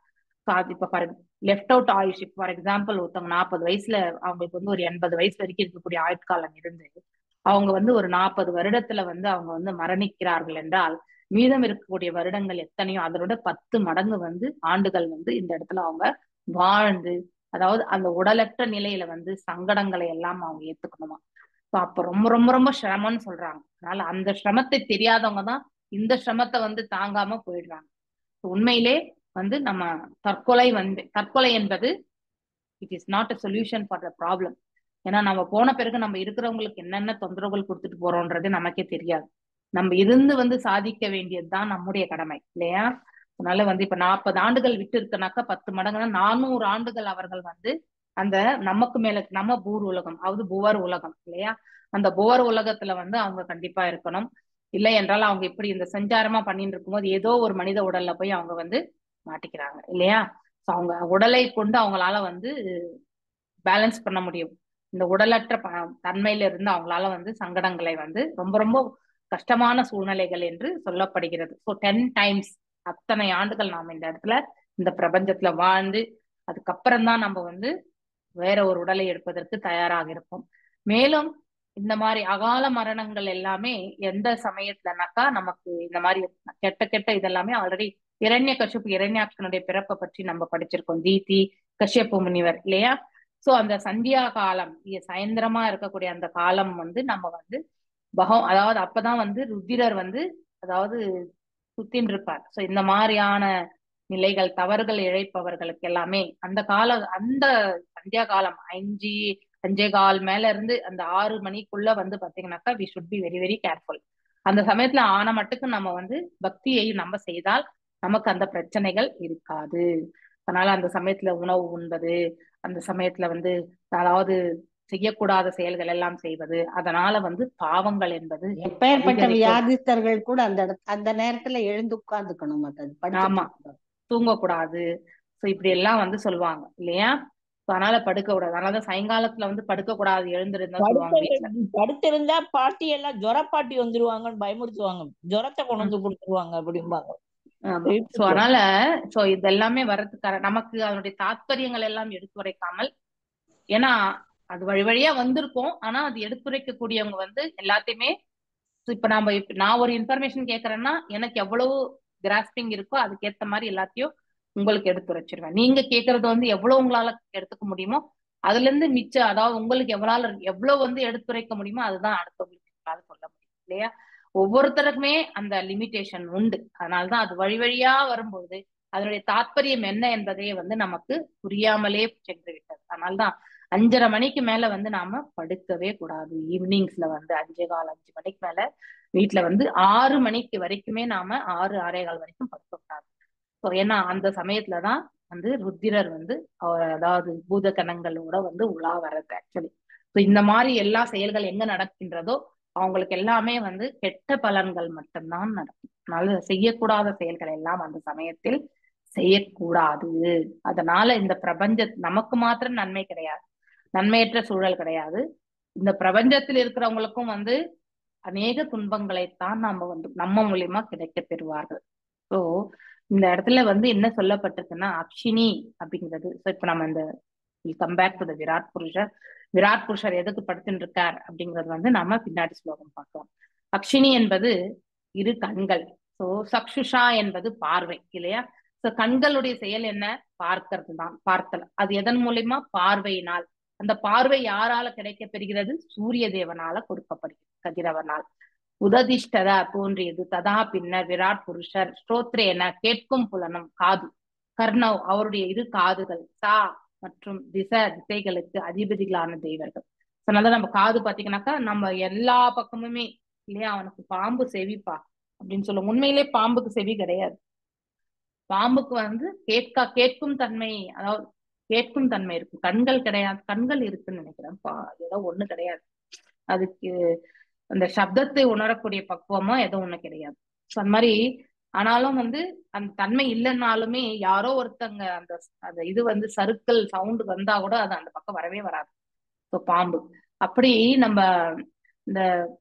Speaker 1: ஸோ அது இப்ப ஃபார் லெஃப்ட் அவுட் ஆயுஷ் ஃபார் எக்ஸாம்பிள் ஒருத்தவங்க நாற்பது வயசுல அவங்களுக்கு வந்து ஒரு எண்பது வயசு வரைக்கும் இருக்கக்கூடிய ஆயுட்காலம் இருந்து அவங்க வந்து ஒரு நாற்பது வருடத்துல வந்து அவங்க வந்து மரணிக்கிறார்கள் என்றால் மீதம் இருக்கக்கூடிய வருடங்கள் எத்தனையோ அதனோட பத்து மடங்கு வந்து ஆண்டுகள் வந்து இந்த இடத்துல அவங்க வாழ்ந்து அதாவது அந்த உடலற்ற நிலையில வந்து சங்கடங்களை எல்லாம் அவங்க ஏத்துக்கணுமா ஸோ அப்ப ரொம்ப ரொம்ப ரொம்ப சிரமம்னு சொல்றாங்க அதனால அந்த சிரமத்தை தெரியாதவங்க தான் இந்த சிரமத்தை வந்து தாங்காம போயிடுறாங்க உண்மையிலே வந்து நம்ம தற்கொலை வந்து தற்கொலை என்பது it is not a solution for the problem ஏன்னா நம்ம போன பிறகு நம்ம இருக்கிறவங்களுக்கு என்னென்ன தொந்தரவுகள் கொடுத்துட்டு போறோன்றது நமக்கே தெரியாது நம்ம இருந்து வந்து சாதிக்க வேண்டியதுதான் நம்முடைய கடமை இல்லையா அதனால வந்து இப்ப நாற்பது ஆண்டுகள் விட்டு இருக்கனாக்கா பத்து மடங்குனா நானூறு ஆண்டுகள் அவர்கள் வந்து அந்த நமக்கு மேல நம்ம பூர் உலகம் அதாவது புவர் உலகம் இல்லையா அந்த புவர் உலகத்துல வந்து அவங்க கண்டிப்பா இருக்கணும் இல்லை என்றால் அவங்க இப்படி இந்த சஞ்சாரமா பண்ணிட்டு இருக்கும்போது ஏதோ ஒரு மனித உடல்ல போய் அவங்க வந்து மாட்டிக்கிறாங்க இல்லையா ஸோ அவங்க உடலை கொண்டு அவங்களால வந்து பேலன்ஸ் பண்ண முடியும் இந்த உடலற்ற தன்மையில இருந்து அவங்களால வந்து சங்கடங்களை வந்து ரொம்ப ரொம்ப கஷ்டமான சூழ்நிலைகள் என்று சொல்லப்படுகிறது ஸோ டென் டைம்ஸ் அத்தனை ஆண்டுகள் நாம இந்த இடத்துல இந்த பிரபஞ்சத்துல வாழ்ந்து அதுக்கப்புறம் தான் நம்ம வந்து வேற ஒரு உடலை எடுப்பதற்கு தயாராக இருப்போம் மேலும் இந்த மாதிரி அகால மரணங்கள் எல்லாமே எந்த சமயத்துலனாக்கா நமக்கு இந்த மாதிரி கெட்ட கெட்ட இதெல்லாமே ஆல்ரெடி இரண்ய கஷ்யப்பு இரண்யாக்கனுடைய பிறப்பை பற்றி நம்ம படிச்சிருக்கோம் தீதி கஷ்யப்பு முனிவர் இல்லையா சோ அந்த சந்தியா காலம் சாயந்திரமா இருக்கக்கூடிய அந்த காலம் வந்து நம்ம வந்து பகம் அதாவது அப்பதான் வந்து ருத்திரர் வந்து அதாவது சுத்தின்னு இருப்பார் சோ இந்த மாதிரியான நிலைகள் தவறுகள் இழைப்பவர்களுக்கு எல்லாமே அந்த கால அந்த சந்தியா காலம் அஞ்சு அஞ்சே கால் மேல இருந்து அந்த ஆறு மணிக்குள்ள வந்து பாத்தீங்கன்னாக்கா we should be very very careful அந்த சமயத்துல ஆன மட்டுக்கு நம்ம வந்து பக்தியை நம்ம செய்தால் நமக்கு அந்த பிரச்சனைகள் இருக்காது அதனால அந்த சமயத்துல உணவு உண்பது அந்த சமயத்துல வந்து அதாவது செய்யக்கூடாத செயல்கள் எல்லாம் செய்வது அதனால வந்து பாவங்கள் என்பது
Speaker 3: எப்பேற்பட்ட வியாதிஸ்தர்கள் கூட அந்த அந்த நேரத்துல எழுந்து உட்கார்ந்துக்கணும்
Speaker 1: ஆமா தூங்கக்கூடாது சோ இப்படி எல்லாம் வந்து சொல்லுவாங்க இல்லையா அதனால படுக்க கூடாது அதனால சாயங்காலத்துல வந்து படுக்க கூடாது எழுந்திருந்தா சொல்லுவாங்க வீட்டுல
Speaker 5: படுத்திருந்தா பாட்டி எல்லாம் ஜொர பாட்டி வந்துருவாங்கன்னு பயமுறுத்துவாங்க ஜொரத்தை கொண்டு வந்து கொடுத்துருவாங்க அப்படிம்பாங்க
Speaker 1: சோ அதனால சோ இது எல்லாமே வர்றதுக்கான நமக்கு அதனுடைய தாத்பரியங்கள் எல்லாம் எடுத்துரைக்காமல் ஏன்னா அது வழி வழியா வந்திருக்கும் ஆனா அது எடுத்துரைக்கக்கூடியவங்க வந்து எல்லாத்தையுமே இப்ப நாம இப்ப நான் ஒரு இன்ஃபர்மேஷன் கேக்குறேன்னா எனக்கு எவ்வளவு கிராஸ்பிங் இருக்கோ அதுக்கேத்த மாதிரி எல்லாத்தையும் உங்களுக்கு எடுத்துரைச்சிருவேன் நீங்க கேக்குறது வந்து எவ்வளவு உங்களால எடுத்துக்க முடியுமோ அதுல இருந்து மிச்சம் அதாவது உங்களுக்கு எவ்வளவு எவ்வளவு வந்து எடுத்துரைக்க முடியுமோ அதுதான் அடுத்தவங்களுக்கு உங்களால சொல்ல முடியும் இல்லையா ஒவ்வொருத்தருக்குமே அந்த லிமிடேஷன் உண்டு அதனாலதான் அது வழி வழியா வரும்போது அதனுடைய தாற்பயம் என்ன என்பதையே வந்து நமக்கு புரியாமலே சென்று விட்டது அதனால்தான் அஞ்சரை மணிக்கு மேல வந்து நாம படுக்கவே கூடாது ஈவினிங்ஸ்ல வந்து அஞ்சே கால் அஞ்சு மணிக்கு மேல வீட்டுல வந்து ஆறு மணிக்கு வரைக்குமே நாம ஆறு ஆறே கால் வரைக்கும் படுக்க கூடாது ஸோ ஏன்னா அந்த சமயத்துலதான் வந்து ருத்திரர் வந்து அதாவது பூத கணங்களோட வந்து உலா வர்றது ஆக்சுவலி ஸோ இந்த மாதிரி எல்லா செயல்கள் எங்க நடக்கின்றதோ அவங்களுக்கு எல்லாமே வந்து கெட்ட பலன்கள் மட்டும்தான் நடக்கும் அதனால செய்யக்கூடாத செயல்கள் எல்லாம் அந்த சமயத்தில் செய்யக்கூடாது அதனால இந்த பிரபஞ்ச நமக்கு மாத்திரம் நன்மை கிடையாது நன்மையற்ற சூழல் கிடையாது இந்த பிரபஞ்சத்தில் இருக்கிறவங்களுக்கும் வந்து அநேக துன்பங்களைத்தான் நாம வந்து நம்ம மூலியமா கிடைக்க பெறுவார்கள் ஸோ இந்த இடத்துல வந்து என்ன சொல்லப்பட்டிருக்குன்னா அக்ஷினி அப்படிங்கிறது ஸோ இப்ப நம்ம இந்த come back to the Virat புருஷர் விராட் புருஷர் எதுக்கு படுத்துட்டு இருக்கார் அப்படிங்கிறது வந்து நாம பின்னாடி ஸ்லோகம் பார்க்கலாம் அக்ஷினி என்பது இரு கண்கள் சோ சக்ஷுஷா என்பது பார்வை இல்லையா சோ கண்களுடைய செயல் என்ன பார்க்கிறது தான் பார்த்தல் அது எதன் மூலியமா பார்வையினால் அந்த பார்வை யாரால கிடைக்க பெறுகிறது சூரிய தேவனால கொடுக்கப்படுகிறது கதிரவனால் உததிஷ்டதா தோன்றியது ததா பின்னர் விராட் புருஷர் ஸ்ரோத்ரேன கேட்கும் புலனம் காது கர்ணவ் அவருடைய இரு காதுகள் சா மற்றும் திச திசைகளுக்கு அதிபதிகளான தெய்வர்கள் அதனால நம்ம காது பாத்தீங்கன்னாக்கா நம்ம எல்லா பக்கமுமே இல்லையா அவனுக்கு பாம்பு செவிப்பா அப்படின்னு சொல்லுவோம் உண்மையிலே பாம்புக்கு செவி கிடையாது பாம்புக்கு வந்து கேட்க கேட்கும் தன்மை அதாவது கேட்கும் தன்மை இருக்கும் கண்கள் கிடையாது கண்கள் இருக்குன்னு நினைக்கிறேன் பா ஏதோ ஒண்ணு கிடையாது அதுக்கு அந்த சப்தத்தை உணரக்கூடிய பக்குவமோ ஏதோ ஒண்ணு கிடையாது ஸோ அந்த மாதிரி ஆனாலும் வந்து அந்த தன்மை இல்லைன்னாலுமே யாரோ ஒருத்தங்க அந்த அந்த இது வந்து சருக்கள் சவுண்டு வந்தா கூட அது அந்த பக்கம் வரவே வராது ஸோ பாம்பு அப்படி நம்ம இந்த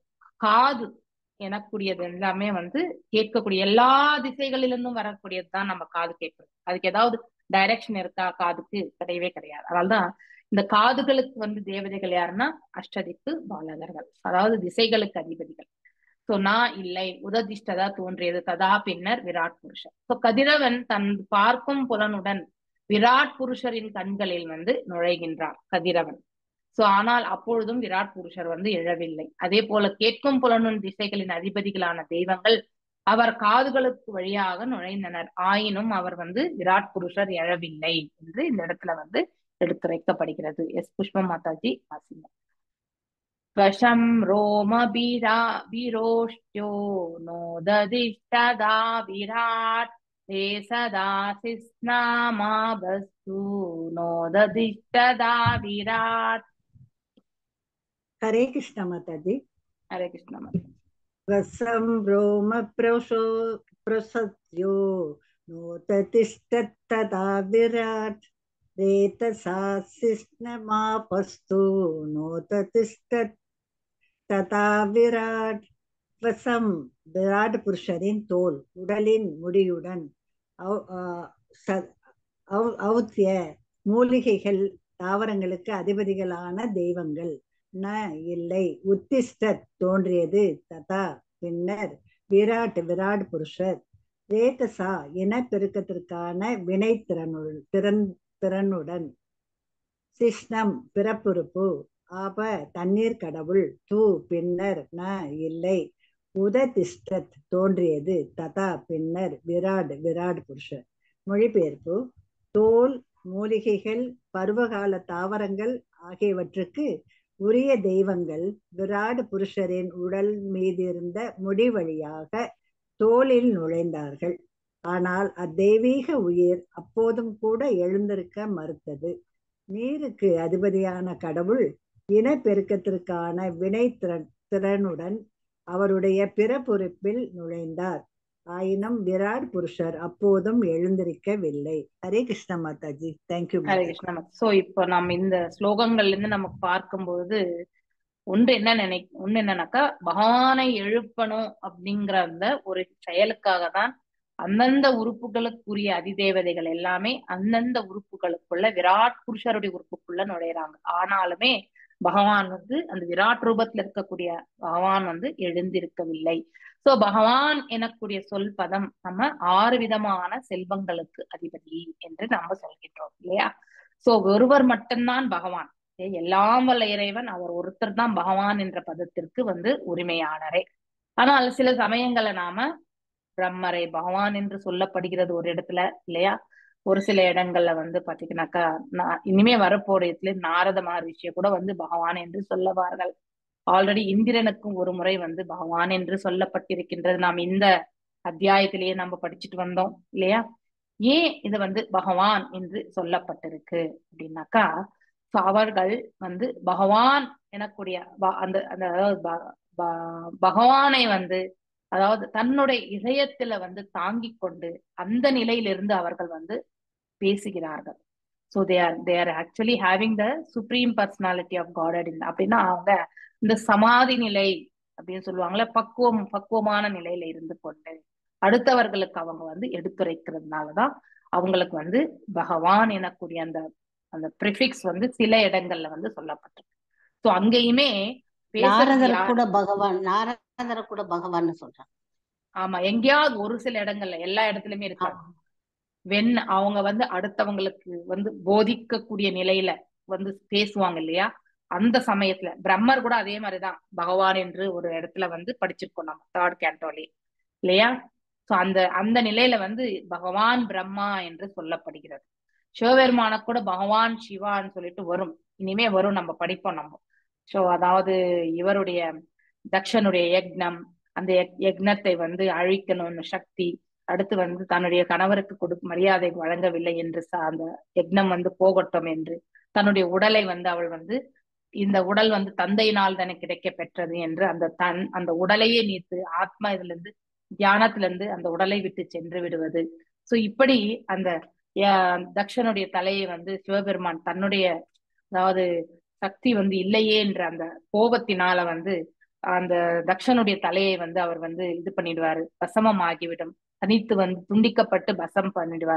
Speaker 1: காது எனக்கூடியது எல்லாமே வந்து கேட்கக்கூடிய எல்லா திசைகளிலிருந்தும் வரக்கூடியது தான் நம்ம காது கேட்கறது அதுக்கு ஏதாவது டைரக்ஷன் இருக்கா காதுக்கு கிடையவே கிடையாது அதனால்தான் இந்த காதுகளுக்கு வந்து தேவதைகள் யாருன்னா அஷ்டதிக்கு பாலகர்கள் அதாவது திசைகளுக்கு அதிபதிகள் சோ நான் இல்லை உததிஷ்டதா தோன்றியது ததா பின்னர் விராட் புருஷர் சோ கதிரவன் தன் பார்க்கும் புலனுடன் விராட் புருஷரின் கண்களில் வந்து நுழைகின்றார் கதிரவன் சோ ஆனால் அப்பொழுதும் விராட் புருஷர் வந்து எழவில்லை அதே போல கேட்கும் புலனும் திசைகளின் அதிபதிகளான தெய்வங்கள் அவர் காதுகளுக்கு வழியாக நுழைந்தனர் ஆயினும் அவர் வந்து விராட் புருஷர் எழவில்லை என்று இந்த இடத்துல வந்து எடுத்துரைக்கப்படுகிறது எஸ் புஷ்ப மாதாஜி வாசிங்க வசம் ரோம பீரா பீரோஷ்டோ நோததிஷ்டதா விராட் ते सदा सिस्नामा वस्तु नोददिष्टदा विराट
Speaker 7: हरे कृष्ण माता जी
Speaker 1: हरे कृष्ण माता
Speaker 7: रसं रोम प्रोषो प्रसद्यो नोततिष्ठत्तदा विराट् रेतसा सिष्णमापस्तु नोततिष्ठत् ததா விராட் வசம் விராட் புருஷரின் தோல் உடலின் முடியுடன் ஔத்திய மூலிகைகள் தாவரங்களுக்கு அதிபதிகளான தெய்வங்கள் ந இல்லை உத்திஷ்டத் தோன்றியது ததா பின்னர் விராட் விராட் புருஷர் ரேதசா இனப்பெருக்கத்திற்கான வினை திறனுள் திறன் திறனுடன் சிஷ்ணம் பிறப்புறுப்பு ஆப தண்ணீர் கடவுள் தூ பின்னர் ந இல்லை உததிஷ்டத் தோன்றியது ததா பின்னர் விராட் விராட் புருஷர் மொழிபெயர்ப்பு தோல் மூலிகைகள் பருவகால தாவரங்கள் ஆகியவற்றுக்கு உரிய தெய்வங்கள் விராட் புருஷரின் உடல் மீதிருந்த முடி வழியாக தோலில் நுழைந்தார்கள் ஆனால் அத்தெய்வீக உயிர் அப்போதும் கூட எழுந்திருக்க மறுத்தது நீருக்கு அதிபதியான கடவுள் இனப்பெருக்கத்திற்கான வினை திறன் திறனுடன் அவருடைய பிறப்புறுப்பில் நுழைந்தார் ஆயினும் விராட் புருஷர் அப்போதும் எழுந்திருக்கவில்லை ஹரே கிருஷ்ண மாதாஜி தேங்க்யூ
Speaker 1: ஹரே கிருஷ்ண மாதா சோ இப்போ நம்ம இந்த ஸ்லோகங்கள்ல இருந்து நம்ம பார்க்கும்போது ஒன்று என்ன நினை ஒண்ணு என்னன்னாக்கா பகவானை எழுப்பணும் அப்படிங்கிற அந்த ஒரு செயலுக்காக தான் அந்தந்த உறுப்புகளுக்குரிய அதிதேவதைகள் எல்லாமே அந்தந்த உறுப்புகளுக்குள்ள விராட் புருஷருடைய உறுப்புக்குள்ள நுழையிறாங்க ஆனாலுமே பகவான் வந்து அந்த விராட் ரூபத்துல இருக்கக்கூடிய பகவான் வந்து எழுந்திருக்கவில்லை சோ பகவான் எனக்கூடிய சொல் பதம் நம்ம ஆறு விதமான செல்வங்களுக்கு அதிபதி என்று நம்ம சொல்கின்றோம் இல்லையா சோ ஒருவர் மட்டும்தான் பகவான் எல்லாம் வல்ல இறைவன் அவர் ஒருத்தர் தான் பகவான் என்ற பதத்திற்கு வந்து உரிமையானரே ஆனால் சில சமயங்களை நாம பிரம்மரை பகவான் என்று சொல்லப்படுகிறது ஒரு இடத்துல இல்லையா ஒரு சில இடங்கள்ல வந்து பாத்தீங்கன்னாக்கா நான் இனிமே வரப்போற இடத்துல நாரத மகரிஷிய கூட வந்து பகவான் என்று சொல்லவார்கள் ஆல்ரெடி இந்திரனுக்கும் ஒரு முறை வந்து பகவான் என்று சொல்லப்பட்டிருக்கின்றது நாம் இந்த அத்தியாயத்திலேயே நம்ம படிச்சுட்டு வந்தோம் இல்லையா ஏன் இது வந்து பகவான் என்று சொல்லப்பட்டிருக்கு அப்படின்னாக்கா அவர்கள் வந்து பகவான் எனக்கூடிய அந்த அந்த அதாவது பகவானை வந்து அதாவது தன்னுடைய இதயத்துல வந்து தாங்கி கொண்டு அந்த நிலையிலிருந்து அவர்கள் வந்து பேசுகிறார்கள் so they are they are actually having the supreme personality of God in அப்படின்னா அவங்க இந்த சமாதி நிலை அப்படின்னு சொல்லுவாங்கல்ல பக்குவம் பக்குவமான நிலையில இருந்து கொண்டு அடுத்தவர்களுக்கு அவங்க வந்து எடுத்துரைக்கிறதுனாலதான் அவங்களுக்கு வந்து பகவான் எனக்கூடிய அந்த அந்த ப்ரிஃபிக்ஸ் வந்து சில இடங்கள்ல வந்து சொல்லப்பட்டிருக்கு ஸோ அங்கேயுமே
Speaker 3: நாரதர் கூட பகவான் நாரதர் கூட பகவான் சொல்றாங்க
Speaker 1: ஆமா எங்கேயாவது ஒரு சில இடங்கள்ல எல்லா இடத்துலயுமே இருக்காங்க வென் அவங்க வந்து அடுத்தவங்களுக்கு வந்து போதிக்கக்கூடிய நிலையில வந்து பேசுவாங்க இல்லையா அந்த சமயத்துல பிரம்மர் கூட அதே மாதிரிதான் பகவான் என்று ஒரு இடத்துல வந்து படிச்சிருக்கோம் நம்ம தேர்ட் கேண்டோலே இல்லையா சோ அந்த அந்த நிலையில வந்து பகவான் பிரம்மா என்று சொல்லப்படுகிறது சிவபெருமான கூட பகவான் சிவான்னு சொல்லிட்டு வரும் இனிமே வரும் நம்ம படிப்போம் நம்ம சோ அதாவது இவருடைய தக்ஷனுடைய யக்னம் அந்த யக்னத்தை வந்து அழிக்கணும்னு சக்தி அடுத்து வந்து தன்னுடைய கணவருக்கு கொடு மரியாதை வழங்கவில்லை என்று அந்த யக்னம் வந்து போகட்டும் என்று தன்னுடைய உடலை வந்து அவள் வந்து இந்த உடல் வந்து தந்தையினால் தானே கிடைக்க பெற்றது என்று அந்த தன் அந்த உடலையே நீத்து ஆத்மா இதுல இருந்து தியானத்துல இருந்து அந்த உடலை விட்டு சென்று விடுவது சோ இப்படி அந்த தக்ஷனுடைய தலையை வந்து சிவபெருமான் தன்னுடைய அதாவது சக்தி வந்து இல்லையே என்ற அந்த கோபத்தினால வந்து அந்த தக்ஷனுடைய தலையை வந்து அவர் வந்து இது பண்ணிடுவாரு பசமம் ஆகிவிடும் தனித்து வந்து துண்டிக்கப்பட்டு பசம் பண்ணிடுவாரு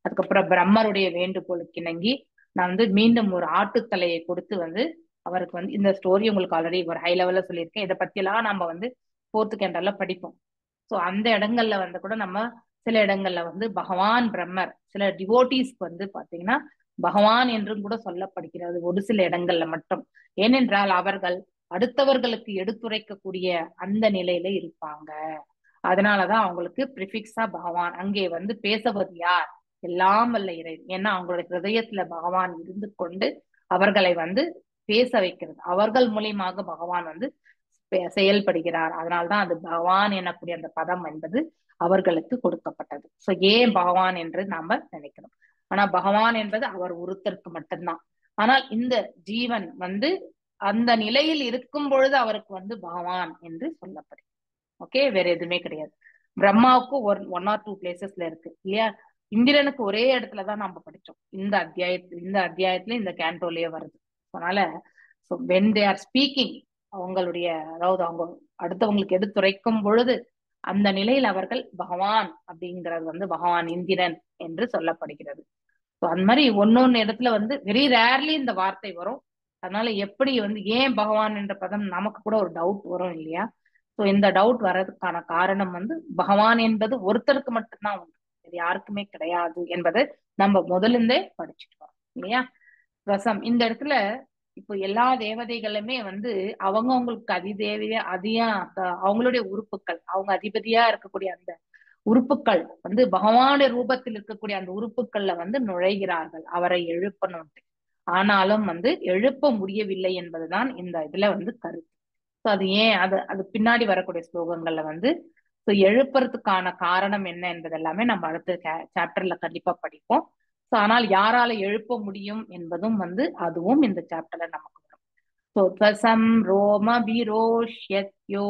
Speaker 1: அதுக்கப்புறம் பிரம்மருடைய வேண்டுகோளுக்கு இணங்கி நான் வந்து மீண்டும் ஒரு ஆட்டுத்தலையை கொடுத்து வந்து அவருக்கு வந்து இந்த ஸ்டோரி உங்களுக்கு ஆல்ரெடி ஒரு ஹை லெவல்ல சொல்லியிருக்கேன் இதை பத்தி எல்லாம் நம்ம வந்து ஃபோர்த்து கேண்டர்ல படிப்போம் ஸோ அந்த இடங்கள்ல வந்து கூட நம்ம சில இடங்கள்ல வந்து பகவான் பிரம்மர் சில டிவோட்டிஸ்க்கு வந்து பாத்தீங்கன்னா பகவான் என்றும் கூட சொல்லப்படுகிறது ஒரு சில இடங்கள்ல மட்டும் ஏனென்றால் அவர்கள் அடுத்தவர்களுக்கு எடுத்துரைக்கக்கூடிய அந்த நிலையில இருப்பாங்க அதனாலதான் அவங்களுக்கு ப்ரிஃபிக்ஸா பகவான் அங்கே வந்து பேசுவது யார் எல்லாம் வல்ல இறை ஏன்னா அவங்களுடைய ஹிருதயத்துல பகவான் இருந்து கொண்டு அவர்களை வந்து பேச வைக்கிறது அவர்கள் மூலியமாக பகவான் வந்து பெ- செயல்படுகிறார் அதனால்தான் அது பகவான் எனக்கூடிய அந்த பதம் என்பது அவர்களுக்கு கொடுக்கப்பட்டது சோ ஏன் பகவான் என்று நாம நினைக்கிறோம் ஆனா பகவான் என்பது அவர் ஒருத்தருக்கு மட்டும்தான் ஆனால் இந்த ஜீவன் வந்து அந்த நிலையில் இருக்கும் பொழுது அவருக்கு வந்து பகவான் என்று சொல்லப்படுது ஓகே வேற எதுவுமே கிடையாது பிரம்மாவுக்கு ஒரு ஒன் ஆர் டூ பிளேசஸ்ல இருக்கு இல்லையா இந்திரனுக்கு ஒரே இடத்துலதான் நம்ம படிச்சோம் இந்த அத்தியாயத்துல இந்த அத்தியாயத்துல இந்த கேண்டோலயே வருது அதனால so when they are speaking அவங்களுடைய அதாவது அவங்க அடுத்தவங்களுக்கு எடுத்துரைக்கும் பொழுது அந்த நிலையில் அவர்கள் பகவான் அப்படிங்கிறது வந்து பகவான் இந்திரன் என்று சொல்லப்படுகிறது ஸோ அந்த மாதிரி ஒன்னொன்னு இடத்துல வந்து வெரி ரேர்லி இந்த வார்த்தை வரும் அதனால எப்படி வந்து ஏன் பகவான் என்ற பதம் நமக்கு கூட ஒரு டவுட் வரும் இல்லையா ஸோ இந்த டவுட் வர்றதுக்கான காரணம் வந்து பகவான் என்பது ஒருத்தருக்கு மட்டும்தான் உண்டு வேறு யாருக்குமே கிடையாது என்பதை நம்ம முதலிருந்தே படிச்சுட்டு வரோம் இல்லையா ரசம் இந்த இடத்துல இப்போ எல்லா தேவதைகளுமே வந்து அவங்க அவங்களுக்கு அதிதேவையா அதியா அஹ் அவங்களுடைய உறுப்புகள் அவங்க அதிபதியா இருக்கக்கூடிய அந்த உறுப்புகள் வந்து பகவானுடைய ரூபத்தில் இருக்கக்கூடிய அந்த உறுப்புகள்ல வந்து நுழைகிறார்கள் அவரை எழுப்பணும்ட்டு ஆனாலும் வந்து எழுப்ப முடியவில்லை என்பதுதான் இந்த இதுல வந்து கருத்து ஸோ அது ஏன் அது அது பின்னாடி வரக்கூடிய ஸ்லோகங்கள்ல வந்து ஸோ எழுப்புறதுக்கான காரணம் என்ன என்பது எல்லாமே நம்ம அடுத்த சாப்டர்ல கண்டிப்பா படிப்போம் ஸோ ஆனால் யாரால எழுப்ப முடியும் என்பதும் வந்து அதுவும் இந்த சாப்டர்ல நமக்கு வரும் ஸோ தசம் ரோம விரோஷ்யத்யோ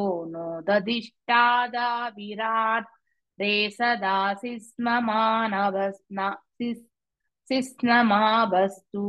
Speaker 1: நோததிஷ்டாதா விராட் ரேசதாசி ஸ்ம மானவஸ்ன சிஸ் சிஸ்னமாபஸ்து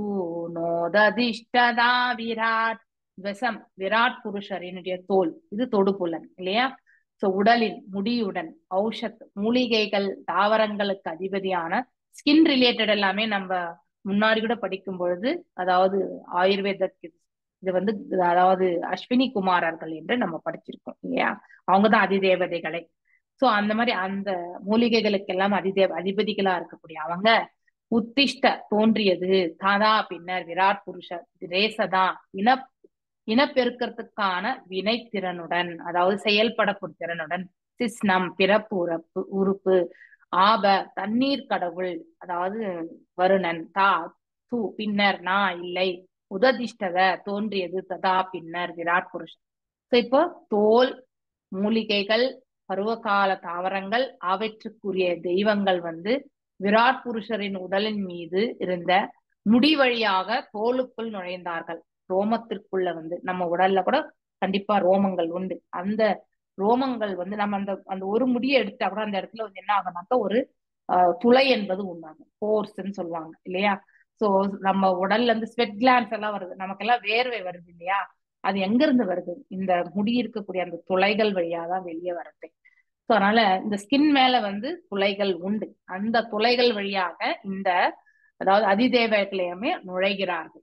Speaker 1: நோததிஷ்டதா விராட் விசம் விராட் புருஷரினுடைய தோல் இது தொடுபுலன் இல்லையா சோ உடலின் முடியுடன் ஔஷத் மூலிகைகள் தாவரங்களுக்கு அதிபதியான ஸ்கின் ரிலேட்டட் எல்லாமே நம்ம முன்னாடி கூட படிக்கும் பொழுது அதாவது ஆயுர்வேதத்துக்கு இது வந்து அதாவது அஸ்வினி குமாரர்கள் என்று நம்ம படிச்சிருக்கோம் இல்லையா அவங்கதான் அதிதேவதைகளை சோ அந்த மாதிரி அந்த மூலிகைகளுக்கு எல்லாம் அதிதேவ அதிபதிகளா இருக்கக்கூடிய அவங்க உத்திஷ்ட தோன்றியது தாதா பின்னர் விராட் புருஷ ரேசதா இன இனப்பெருக்கத்துக்கான வினைத்திறனுடன் அதாவது செயல்படக்கூடிய திறனுடன் சிஸ்னம் பிறப்பு உறுப்பு உறுப்பு ஆப தண்ணீர் கடவுள் அதாவது வருணன் தா து பின்னர் நா இல்லை உததிஷ்டத தோன்றியது ததா பின்னர் விராட் புருஷன் சோ இப்போ தோல் மூலிகைகள் பருவகால தாவரங்கள் அவற்றுக்குரிய தெய்வங்கள் வந்து விராட் புருஷரின் உடலின் மீது இருந்த முடி வழியாக தோலுக்குள் நுழைந்தார்கள் ரோமத்திற்குள்ள வந்து நம்ம உடல்ல கூட கண்டிப்பா ரோமங்கள் உண்டு அந்த ரோமங்கள் வந்து நம்ம அந்த அந்த ஒரு முடியை எடுத்தா கூட அந்த இடத்துல வந்து என்ன ஆகும்னாக்கா ஒரு ஆஹ் துளை என்பது உண்டாகும் போர்ஸ்ன்னு சொல்லுவாங்க இல்லையா சோ நம்ம உடல்ல இருந்து ஸ்வெட் கிளான்ஸ் எல்லாம் வருது நமக்கெல்லாம் வேர்வை வருது இல்லையா அது எங்க இருந்து வருது இந்த முடி இருக்கக்கூடிய அந்த துளைகள் வழியா தான் வெளியே வருது ஸோ அதனால இந்த ஸ்கின் மேல வந்து துளைகள் உண்டு அந்த துளைகள் வழியாக இந்த அதாவது அதிதேவர்களையுமே நுழைகிறார்கள்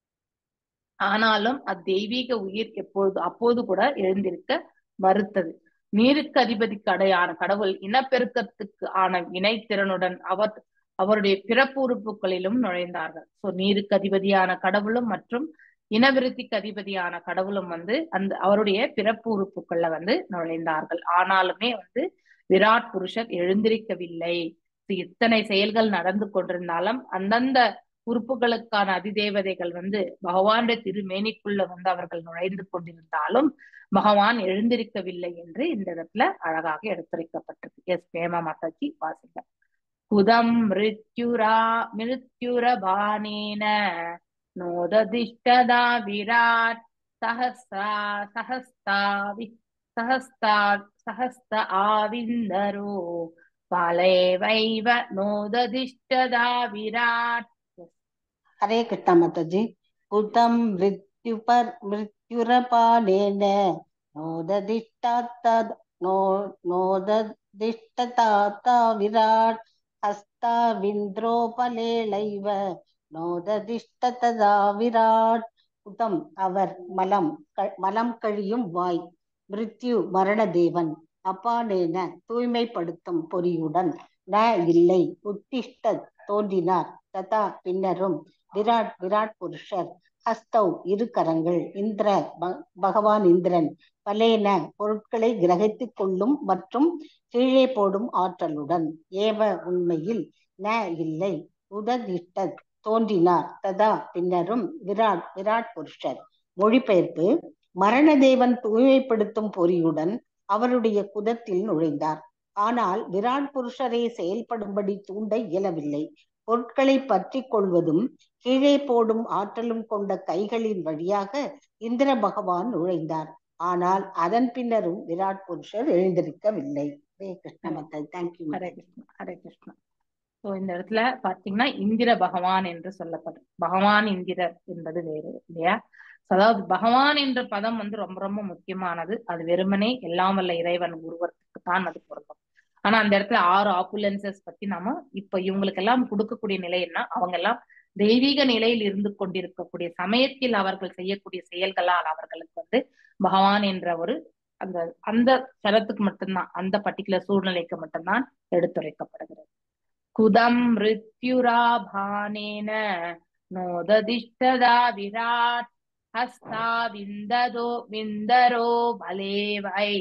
Speaker 1: ஆனாலும் அத்தெய்வீக உயிர் எப்பொழுது அப்போது கூட எழுந்திருக்க மறுத்தது நீருக்கு அதிபதிக்கு அடையான கடவுள் இனப்பெருக்கத்துக்கு ஆன இணைத்திறனுடன் அவர் அவருடைய பிறப்பு உறுப்புகளிலும் நுழைந்தார்கள் சோ நீருக்கு அதிபதியான கடவுளும் மற்றும் இனவிருத்திக்கு அதிபதியான கடவுளும் வந்து அந்த அவருடைய பிறப்பு உறுப்புகள்ல வந்து நுழைந்தார்கள் ஆனாலுமே வந்து விராட் புருஷர் எழுந்திருக்கவில்லை இத்தனை செயல்கள் நடந்து கொண்டிருந்தாலும் அந்தந்த உறுப்புகளுக்கான அதிதேவதைகள் வந்து பகவானுடைய திருமேனிக்குள்ள வந்து அவர்கள் நுழைந்து கொண்டிருந்தாலும் பகவான் எழுந்திருக்கவில்லை என்று இந்த இடத்துல அழகாக எடுத்துரைக்கப்பட்டது எஸ் பிரேமா மாதாஜி வாசிங்க குதம் மிருத்யுரா மிருத்யுரபானேன நோததிஷ்டதா விராட் சஹஸ்ரா சஹஸ்தாவி சஹஸ்தா சஹஸ்த ஆவிந்தரோ பாலேவைவ நோததிஷ்டதா விராட்
Speaker 3: हरे कृष्णा माता जी कुतं मृत्युपर मृत्युरपालेन नोददिष्टात् नो नोददिष्टता विराट हस्त ஹஸ்தாவிந்திரோபலேளைவ நோததிஷ்ட ததா விராட் உதம் அவர் மலம் க- மலம் கழியும் வாய் மிருத்யு மரணதேவன் அபானேன தூய்மைப்படுத்தும் பொறியுடன் ந இல்லை உத்திஷ்ட தோன்றினார் ததா பின்னரும் விராட் விராட் புருஷர் ஹஸ்தௌ இரு கரங்கள் இந்திர ப- பகவான் இந்திரன் பலேன பொருட்களை கிரகித்துக் கொள்ளும் மற்றும் கீழே போடும் ஆற்றலுடன் ஏவ உண்மையில் ந இல்லை உததிஷ்ட தோன்றினார் ததா பின்னரும் விராட் விராட் புருஷர் மொழிபெயர்ப்பு மரணதேவன் தூய்மைப்படுத்தும் பொறியுடன் அவருடைய குதத்தில் நுழைந்தார் ஆனால் விராட் புருஷரை செயல்படும்படி தூண்ட இயலவில்லை பொருட்களை பற்றி கொள்வதும் கீழே போடும் ஆற்றலும் கொண்ட கைகளின் வழியாக இந்திர பகவான் நுழைந்தார் ஆனால் அதன் பின்னரும் விராட் புருஷர் எழுந்திருக்கவில்லை ஹரே கிருஷ்ண மத்தை தேங்க்யூ
Speaker 1: ஹரே கிருஷ்ணா ஹரே கிருஷ்ணா ஸோ இந்த இடத்துல பாத்தீங்கன்னா இந்திர பகவான் என்று சொல்லப்படும் பகவான் இந்திரர் என்பது வேறு இல்லையா So, அதாவது பகவான் என்ற பதம் வந்து ரொம்ப ரொம்ப முக்கியமானது அது வெறுமனே எல்லாம் வல்ல இறைவன் உருவத்துக்கு தான் அது பொருந்தும் ஆனா அந்த இடத்துல ஆறு ஆப்புலன்சஸ் பத்தி நாம இப்ப இவங்களுக்கு எல்லாம் கொடுக்கக்கூடிய நிலை என்ன அவங்க எல்லாம் தெய்வீக நிலையில் இருந்து கொண்டிருக்கக்கூடிய சமயத்தில் அவர்கள் செய்யக்கூடிய செயல்களால் அவர்களுக்கு வந்து பகவான் என்ற ஒரு அந்த அந்த சரத்துக்கு மட்டும்தான் அந்த பர்டிகுலர் சூழ்நிலைக்கு மட்டும்தான் எடுத்துரைக்கப்படுகிறது குதம் மிருத்யுராபானேன நோததிஷ்டதா விராட் ஹஸ்தா விந்ததோ விந்தரோ பலேவை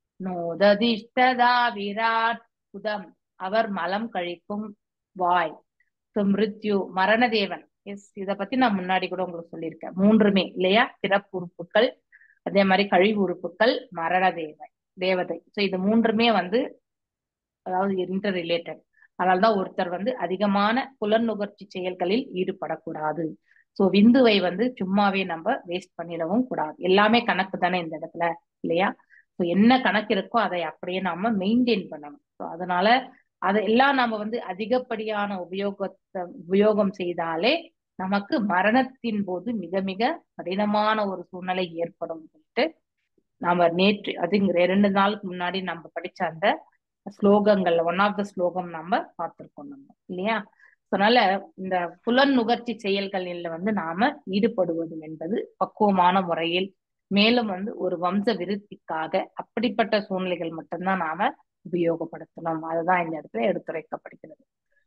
Speaker 1: நோததிஷ்டதா விராட் குதம் அவர் மலம் கழிக்கும் வாய் So, மிருத்யு மரணதேவன் எஸ் இத பத்தி நான் முன்னாடி கூட உங்களுக்கு சொல்லியிருக்கேன் மூன்றுமே இல்லையா பிறப்பு உறுப்புகள் அதே மாதிரி கழிவு உறுப்புகள் மரண தேவை தேவதை சோ இது மூன்றுமே வந்து அதாவது இன்டர் ரிலேட்டட் அதனால்தான் ஒருத்தர் வந்து அதிகமான புலநுகர்ச்சி செயல்களில் ஈடுபடக்கூடாது சோ விந்துவை வந்து சும்மாவே நம்ம வேஸ்ட் பண்ணிடவும் கூடாது எல்லாமே கணக்கு தானே இந்த இடத்துல இல்லையா சோ என்ன கணக்கு இருக்கோ அதை அப்படியே நாம மெயின்டைன் பண்ணணும் ஸோ அதனால அதெல்லாம் நம்ம வந்து அதிகப்படியான உபயோகத்தை உபயோகம் செய்தாலே நமக்கு மரணத்தின் போது மிக மிக கடினமான ஒரு சூழ்நிலை ஏற்படும் சொல்லிட்டு நாம நேற்று அது இங்க ரெண்டு நாளுக்கு முன்னாடி நம்ம படிச்ச அந்த ஸ்லோகங்கள்ல ஒன் ஆஃப் த ஸ்லோகம் நம்ம பார்த்திருக்கோம் நம்ம இல்லையா அதனால இந்த புலன் நுகர்ச்சி செயல்களில் வந்து நாம ஈடுபடுவது என்பது பக்குவமான முறையில் மேலும் வந்து ஒரு வம்ச விருத்திக்காக அப்படிப்பட்ட சூழ்நிலைகள் மட்டும்தான் நாம உபயோகப்படுத்தணும் அதுதான் இந்த இடத்துல எடுத்துரைக்கப்படுகிறது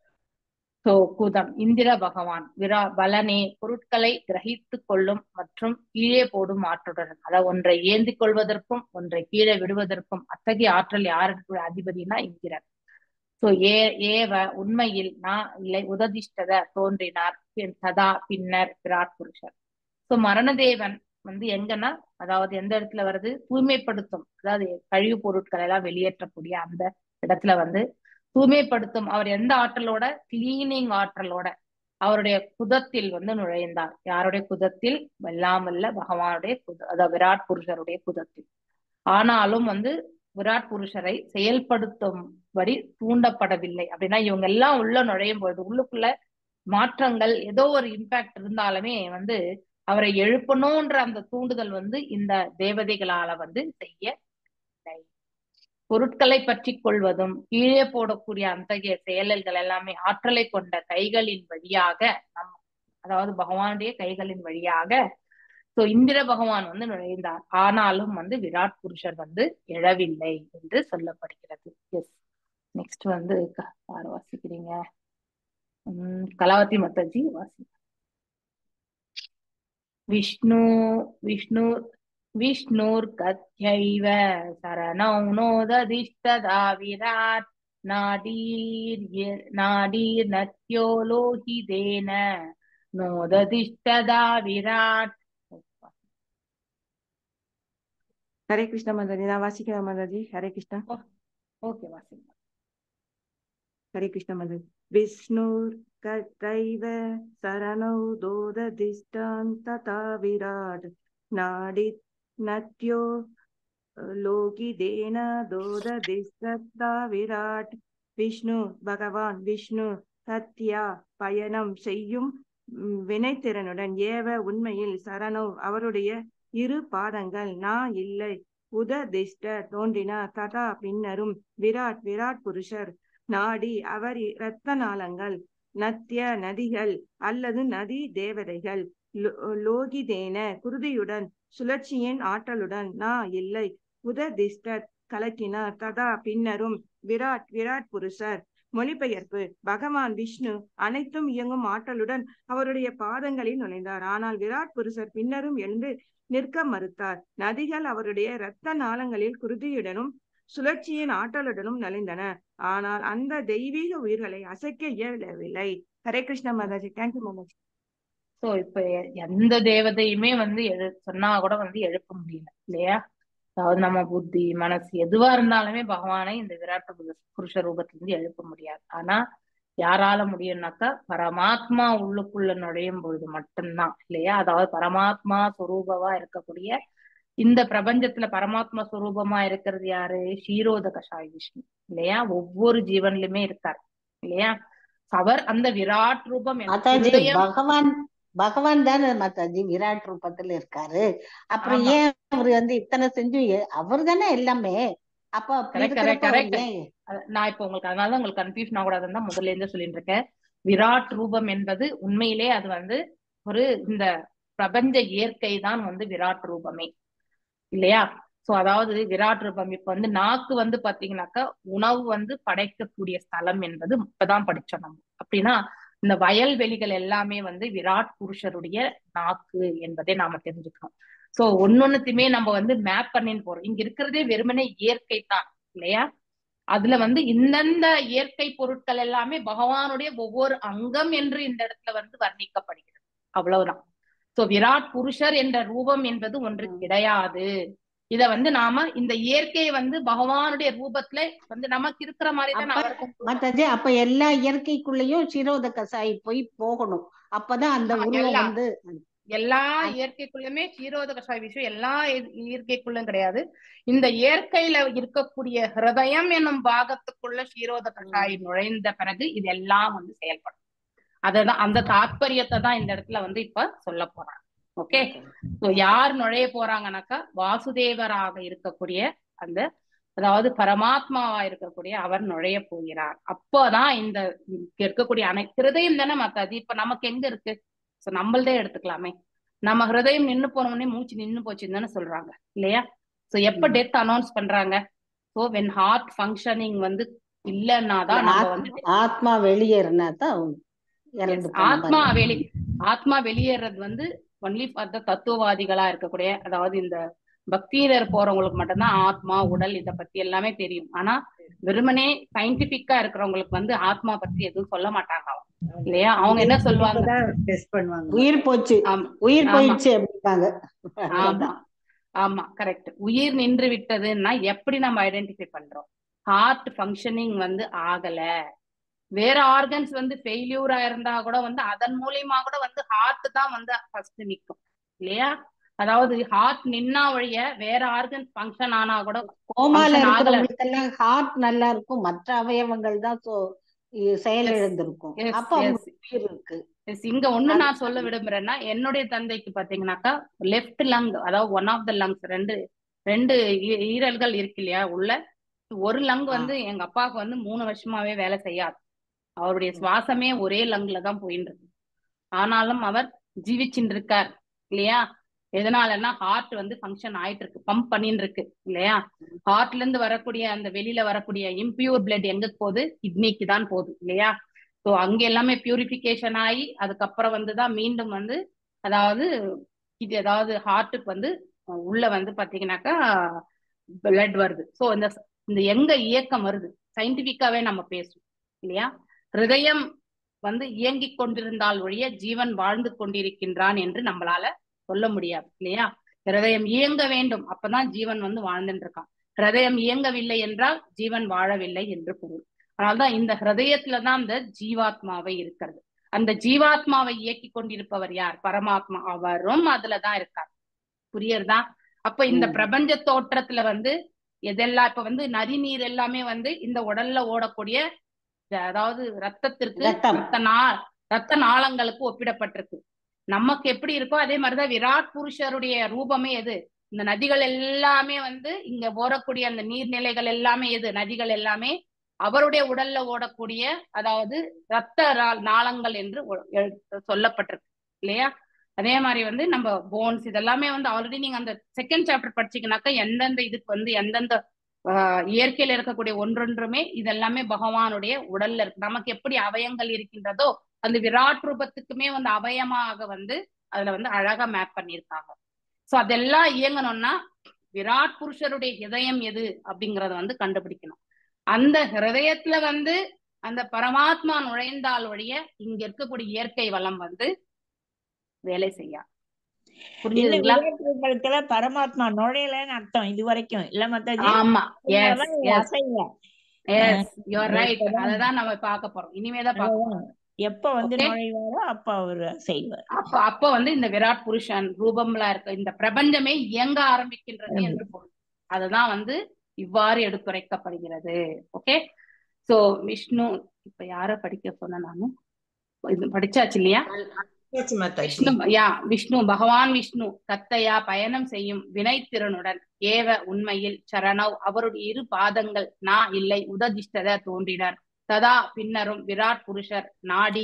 Speaker 1: சோ குதம் இந்திர பகவான் விரா பலனே பொருட்களை கிரகித்து கொள்ளும் மற்றும் கீழே போடும் ஆற்றலுடன் அதாவது ஒன்றை ஏந்தி கொள்வதற்கும் ஒன்றை கீழே விடுவதற்கும் அத்தகைய ஆற்றல் யாருக்கு அதிபதினா இந்திரன் சோ ஏ ஏவ உண்மையில் நான் இல்லை உததிஷ்டத தோன்றினார் பின் ததா பின்னர் விராட் புருஷர் சோ மரணதேவன் வந்து எங்கன்னா அதாவது எந்த இடத்துல வருது தூய்மைப்படுத்தும் அதாவது கழிவு பொருட்களை எல்லாம் வெளியேற்றக்கூடிய அந்த இடத்துல வந்து தூய்மைப்படுத்தும் அவர் எந்த ஆற்றலோட கிளீனிங் ஆற்றலோட அவருடைய குதத்தில் வந்து நுழைந்தார் யாருடைய குதத்தில் வெல்லாமல்ல பகவானுடைய குத அதாவது விராட் புருஷருடைய குதத்தில் ஆனாலும் வந்து விராட் புருஷரை செயல்படுத்தும்படி தூண்டப்படவில்லை அப்படின்னா இவங்க எல்லாம் உள்ள நுழையும் பொழுது உள்ளுக்குள்ள மாற்றங்கள் ஏதோ ஒரு இம்பாக்ட் இருந்தாலுமே வந்து அவரை எழுப்பணும்ன்ற அந்த தூண்டுதல் வந்து இந்த தேவதைகளால வந்து செய்ய பொருட்களை பற்றி கொள்வதும் கீழே போடக்கூடிய அத்தகைய செயல்கள் எல்லாமே ஆற்றலை கொண்ட கைகளின் வழியாக நம் அதாவது பகவானுடைய கைகளின் வழியாக சோ இந்திர பகவான் வந்து நுழைந்தார் ஆனாலும் வந்து விராட் புருஷர் வந்து எழவில்லை என்று சொல்லப்படுகிறது எஸ் நெக்ஸ்ட் வந்து யார் வாசிக்கிறீங்க உம் கலாவதி மத்தஜி வாசி விஷ்ணு விஷ்ணு विष्णुर्गत्यैव शरणौ नोदधिष्ठदा विराट् नाडीर्य नाडीर्नत्यो लोहितेन नोदधिष्ठदा विराट्
Speaker 4: ஹரே கிருஷ்ண மாதாஜி நான் வாசிக்கிறேன் மாதாஜி ஹரே கிருஷ்ணா
Speaker 1: ஓகே வாசிங்க
Speaker 4: ஹரே கிருஷ்ண மாதாஜி விஷ்ணுர் கத்தைவ சரணௌ தோததிஷ்டான் ததா விராட் நாடி நத்யோ லோகிதேன தோததிஷ்டா விராட் விஷ்ணு பகவான் விஷ்ணு சத்யா பயணம் செய்யும் ம், வினைத்திறனுடன் ஏவ உண்மையில் சரணோ அவருடைய இரு பாதங்கள் நான் இல்லை உததிஷ்ட தோன்றினார் ததா பின்னரும் விராட் விராட் புருஷர் நாடி அவர் இரத்த நாளங்கள் நத்திய நதிகள் அல்லது நதி தேவதைகள் லோ- லோகிதேன குருதியுடன் சுழற்சியின் ஆற்றலுடன் நா இல்லை உததிஷ்டர் கலக்கினார் ததா பின்னரும் விராட் விராட் புருஷர் மொழிபெயர்ப்பு பகவான் விஷ்ணு அனைத்தும் இயங்கும் ஆற்றலுடன் அவருடைய பாதங்களில் நுழைந்தார் ஆனால் விராட் புருஷர் பின்னரும் எழுந்து நிற்க மறுத்தார் நதிகள் அவருடைய இரத்த நாளங்களில் குருதியுடனும் சுழற்சியின் ஆற்றலுடனும் நுழைந்தன ஆனால் அந்த தெய்வீக உயிர்களை அசைக்க இயலவில்லை ஹரே கிருஷ்ண மாதாஜி தேங்க்யூ மாதாஜி
Speaker 1: சோ இப்ப எ- எந்த தேவதையுமே வந்து எழு சொன்னா கூட வந்து எழுப்ப முடியல இல்லையா அதாவது நம்ம புத்தி மனசு எதுவா இருந்தாலுமே பகவானை இந்த விராட் புருஷ- புருஷ ரூபத்துல இருந்து எழுப்ப முடியாது ஆனா யாரால முடியும்னாக்கா பரமாத்மா உள்ளுக்குள்ள நுழையும் பொழுது மட்டும்தான் இல்லையா அதாவது பரமாத்மா சொரூபமா இருக்கக்கூடிய இந்த பிரபஞ்சத்துல பரமாத்மா சொரூபமா இருக்கிறது யாரு ஷீரோத கஷாய் விஷ்ணு இல்லையா ஒவ்வொரு ஜீவன்லயுமே இருக்கார் இல்லையா அவர் அந்த விராட் ரூபம் எனக்கு
Speaker 3: மாதாஜி
Speaker 1: ஹிருதயம்
Speaker 3: பகவான் பகவான் தானே மாதாஜி விராட் ரூபத்துல இருக்காரு அப்புறம்
Speaker 1: ஆமா
Speaker 3: ஏன் அவரு வந்து இத்தனை செஞ்சு அவர் தானே எல்லாமே அப்ப அப்படி
Speaker 1: கரெக்ட் கரெக்ட்
Speaker 3: இருக்கிறப்ப அவர்
Speaker 1: கரெக்ட்
Speaker 3: ஏன்
Speaker 1: நான் இப்ப உங்களுக்கு அதனாலதான் உங்களுக்கு கன்ஃபியூஷன் ஆகக்கூடாதுன்னு தான் முதல்ல இருந்து சொல்லிட்டு இருக்கேன் விராட் ரூபம் என்பது உண்மையிலே அது வந்து ஒரு இந்த பிரபஞ்ச இயற்கை தான் வந்து விராட் ரூபமே இல்லையா சோ அதாவது விராட் ரூபம் இப்ப வந்து நாக்கு வந்து பாத்தீங்கன்னாக்கா உணவு வந்து படைக்கக்கூடிய ஸ்தலம் என்பது இப்பதான் படிச்சோம் நம்ம அப்படின்னா இந்த வயல்வெளிகள் எல்லாமே வந்து விராட் புருஷருடைய நாக்கு என்பதை நாம தெரிஞ்சுக்கணும் சோ ஒன்னொன்னுத்தையுமே நம்ம வந்து மேப் பண்ணின்னு போறோம் இங்க இருக்கிறதே வெறுமனே இயற்கை தான் இல்லையா அதுல வந்து இந்தந்த இயற்கை பொருட்கள் எல்லாமே பகவானுடைய ஒவ்வொரு அங்கம் என்று இந்த இடத்துல வந்து வர்ணிக்கப்படுகிறது அவ்வளவுதான் சோ விராட் புருஷர் என்ற ரூபம் என்பது ஒன்று
Speaker 3: ம்.
Speaker 1: கிடையாது இத வந்து நாம இந்த இயற்கையை வந்து பகவானுடைய ரூபத்துல வந்து நமக்கு இருக்கிற மாதிரி தான்
Speaker 3: அப்ப
Speaker 1: அவருக்கும்
Speaker 3: மாதாஜி அப்ப எல்லா இயற்கைக்குள்ளேயும் சிரோத கசாயி போய் போகணும் அப்பதான் அந்த
Speaker 1: ஆமா,
Speaker 3: உருவம்
Speaker 1: எல்லாம்.
Speaker 3: வந்து
Speaker 1: எல்லா
Speaker 3: அ-
Speaker 1: இயற்கைக்குள்ளுமே க்ஷீரோத கஷாய விஷயம் எல்லா இய- இயற்கைக்குள்ளும் கிடையாது இந்த இயற்கையில இருக்கக்கூடிய ஹிருதயம் என்னும் பாகத்துக்குள்ள க்ஷீரோத கஷாய் நுழைந்த பிறகு இதெல்லாம் வந்து செயல்படும் அததான் அந்த தாத்பரியத்தை தான் இந்த இடத்துல வந்து இப்ப சொல்ல போறாங்க ஓகே சோ யார் நுழைய போறாங்கனாக்கா வாசுதேவராக இருக்கக்கூடிய அந்த அதாவது பரமாத்மாவா இருக்கக்கூடிய அவர் நுழைய போகிறார் அப்போதான் இந்த இங்க இருக்கக்கூடிய அனை ஹிருதயம் தானே மத்தாது இப்ப நமக்கு எங்க இருக்கு சோ நம்மள்தே எடுத்துக்கலாமே நம்ம ஹிருதயம் நின்னு போன உடனே மூச்சு நின்னு போச்சுன்னு தானே சொல்றாங்க இல்லையா சோ எப்ப
Speaker 3: ம்.
Speaker 1: டெத் அனௌன்ஸ் பண்றாங்க சோ வென் ஹார்ட் ஃபங்க்ஷனிங் வந்து இல்லைன்னா தான் நம்ம
Speaker 3: ஆத்-
Speaker 1: வந்து
Speaker 3: ஆத்மா வெளியேறினா தான் இறந்து
Speaker 1: Yes,
Speaker 3: போன
Speaker 1: ஆத்மா
Speaker 3: மாதிரி.
Speaker 1: வெளி ஆத்மா வெளியேறது வந்து ஒன்லி ஃபார் த தத்துவவாதிகளா இருக்கக்கூடிய அதாவது இந்த பக்தியில போறவங்களுக்கு மட்டும்தான் ஆத்மா உடல் இத பத்தி எல்லாமே தெரியும் ஆனா வெறுமனே சயின்டிபிக்கா இருக்கிறவங்களுக்கு வந்து ஆத்மா பத்தி எதுவும் சொல்ல மாட்டாங்க அவங்க. இல்லையா அவங்க என்ன சொல்லுவாங்க
Speaker 7: டெஸ்ட் பண்ணுவாங்க
Speaker 3: உயிர் போச்சு
Speaker 1: ஆமா
Speaker 3: உயிர்
Speaker 1: ஆமா.
Speaker 3: போயிடுச்சு அப்படிம்பாங்க
Speaker 1: ஆமா ஆமா கரெக்ட் உயிர் நின்று விட்டதுன்னா எப்படி நம்ம ஐடென்டிஃபை பண்றோம் ஹார்ட் ஃபங்க்ஷனிங் வந்து ஆகல வேற ஆர்கன்ஸ் வந்து ஃபெயில்யூரா இருந்தா கூட வந்து அதன் மூலியமா கூட வந்து ஹார்ட் தான் வந்து ஃபர்ஸ்ட் நிக்கும் இல்லையா அதாவது ஹார்ட் நின்னா வழிய வேற ஆர்கன்ஸ் ஃபங்க்ஷன் ஆனா கூட
Speaker 3: கோமால
Speaker 1: function ஆகல.
Speaker 3: இருக்கிறவங்களுக்கு எல்லாம் ஹார்ட் நல்லா இருக்கும் மற்ற அவயவங்கள் தான் சோ இ- செயலிழந்திருக்கும்
Speaker 1: Yes,
Speaker 3: அப்ப அவங்க
Speaker 1: yes.
Speaker 3: உயிர் இருக்கு
Speaker 1: Yes, இங்க ஒண்ணு நான் சொல்ல விரும்புறேன்னா என்னுடைய தந்தைக்கு பாத்தீங்கன்னாக்கா லெஃப்ட் லங் அதாவது ஒன் ஆஃப் த லங்ஸ் ரெண்டு ரெண்டு ஈ- ஈரல்கள் இருக்கு இல்லையா உள்ள ஒரு லங் வந்து எங்க அப்பாவுக்கு வந்து மூணு வருஷமாவே வேலை செய்யாது அவருடைய சுவாசமே ஒரே லங்ல தான் போயின்னு இருக்கு ஆனாலும் அவர் ஜீவிச்சுட்டு இருக்கார் இல்லையா எதனாலன்னா ஹார்ட் வந்து ஃபங்க்ஷன் ஆயிட்டு இருக்கு பம்ப் பண்ணிட்டு இருக்கு இல்லையா ஹார்ட்ல இருந்து வரக்கூடிய அந்த வெளியில வரக்கூடிய இம்பியூர் பிளட் எங்க போகுது கிட்னிக்கு தான் போகுது இல்லையா ஸோ அங்க எல்லாமே பியூரிஃபிகேஷன் ஆகி அதுக்கப்புறம் வந்துதான் மீண்டும் வந்து அதாவது இது அதாவது ஹார்ட்டுக்கு வந்து அஹ், உள்ள வந்து பாத்தீங்கன்னாக்கா பிளட் வருது ஸோ இந்த இந்த எங்க இயக்கம் வருது சயின்டிபிக்காவே நம்ம பேசுவோம் இல்லையா ஹிருதயம் வந்து இயங்கிக் கொண்டிருந்தால் ஒழிய ஜீவன் வாழ்ந்து கொண்டிருக்கின்றான் என்று நம்மளால சொல்ல முடியாது இல்லையா ஹிருதயம் இயங்க வேண்டும் அப்பதான் ஜீவன் வந்து வாழ்ந்துட்டு இருக்கான் ஹிருதயம் இயங்கவில்லை என்றால் ஜீவன் வாழவில்லை என்று பொருள் அதனால்தான் இந்த ஹிருதயத்துலதான் அந்த ஜீவாத்மாவை இருக்கிறது அந்த ஜீவாத்மாவை இயக்கி கொண்டிருப்பவர் யார் பரமாத்மா அவரும் அதுலதான் இருக்கார் புரியுறதா அப்ப இந்த
Speaker 3: ம்.
Speaker 1: பிரபஞ்ச தோற்றத்துல வந்து எதெல்லாம் இப்ப வந்து நரி நீர் எல்லாமே வந்து இந்த உடல்ல ஓடக்கூடிய இந்த அதாவது ரத்தத்திற்கு
Speaker 3: ரத்தம்.
Speaker 1: ரத்த நா ரத்த நாளங்களுக்கு ஒப்பிடப்பட்டிருக்கு நமக்கு எப்படி இருக்கோ அதே மாதிரிதான் விராட் புருஷருடைய ரூபமே எது இந்த நதிகள் எல்லாமே வந்து இங்க ஓடக்கூடிய அந்த நீர்நிலைகள் எல்லாமே எது நதிகள் எல்லாமே அவருடைய உடல்ல ஓடக்கூடிய அதாவது ரத்த ரா- நாளங்கள் என்று ஒ- எழு- சொல்லப்பட்டிருக்கு இல்லையா அதே மாதிரி வந்து நம்ம போன்ஸ் இதெல்லாமே வந்து ஆல்ரெடி நீங்க அந்த செகண்ட் சாப்டர் படிச்சீங்கன்னாக்கா எந்தெந்த இதுக்கு வந்து எந்தெந்த ஆஹ், இயற்கையில இருக்கக்கூடிய ஒன்றொன்றுமே இதெல்லாமே பகவானுடைய உடல்ல இருக்கு நமக்கு எப்படி அவயங்கள் இருக்கின்றதோ அந்த விராட் ரூபத்துக்குமே வந்து அவயமாக வந்து அதுல வந்து அழகா மேப் பண்ணியிருக்காங்க சோ அதெல்லாம் இயங்கணும்னா விராட் புருஷருடைய ஹிருதயம் எது அப்படிங்கறத வந்து கண்டுபிடிக்கணும் அந்த ஹிருதயத்துல வந்து அந்த பரமாத்மா நுழைந்தால் ஒழிய இங்க இருக்கக்கூடிய இயற்கை வளம் வந்து வேலை செய்யா
Speaker 5: இந்த
Speaker 1: புரிஞ்சுதுங்களா
Speaker 5: விராட் ரூபத்துல பரமாத்மா நுழையலன்னு அர்த்தம் இது வரைக்கும் இல்ல மத்தாஜி
Speaker 1: ஆமா எஸ்
Speaker 5: அதனாலதான்
Speaker 1: எஸ்
Speaker 5: அசைவ
Speaker 1: எஸ் யூஆர் ரைட்
Speaker 5: இப்பதான்
Speaker 1: அததான் நம்ம பார்க்க போறோம் இனிமேதான் பார்க்க போறோம்
Speaker 5: அதுதான். எப்ப வந்து
Speaker 1: ஓகே
Speaker 5: நுழைவாரோ அப்ப அவர் செய்வார்
Speaker 1: அப்ப அப்ப வந்து இந்த விராட் புருஷன் ரூபம்ல இருக்க இந்த பிரபஞ்சமே இயங்க ஆரம்பிக்கின்றது என்று பொருள் அதுதான் வந்து இவ்வாறு எடுத்துரைக்கப்படுகிறது ஓகே சோ விஷ்ணு இப்ப யார படிக்க சொன்ன நானு இது படிச்சாச்சு இல்லையா
Speaker 8: ஆச்சு மாதாஜி
Speaker 1: விஷ்ணு யா விஷ்ணு பகவான் விஷ்ணு தத்தையா பயணம் செய்யும் வினைத்திறனுடன் ஏவ உண்மையில் சரணவ் அவருடைய இரு பாதங்கள் நா இல்லை உததிஷ்டத தோன்றினர் ததா பின்னரும் விராட் புருஷர் நாடி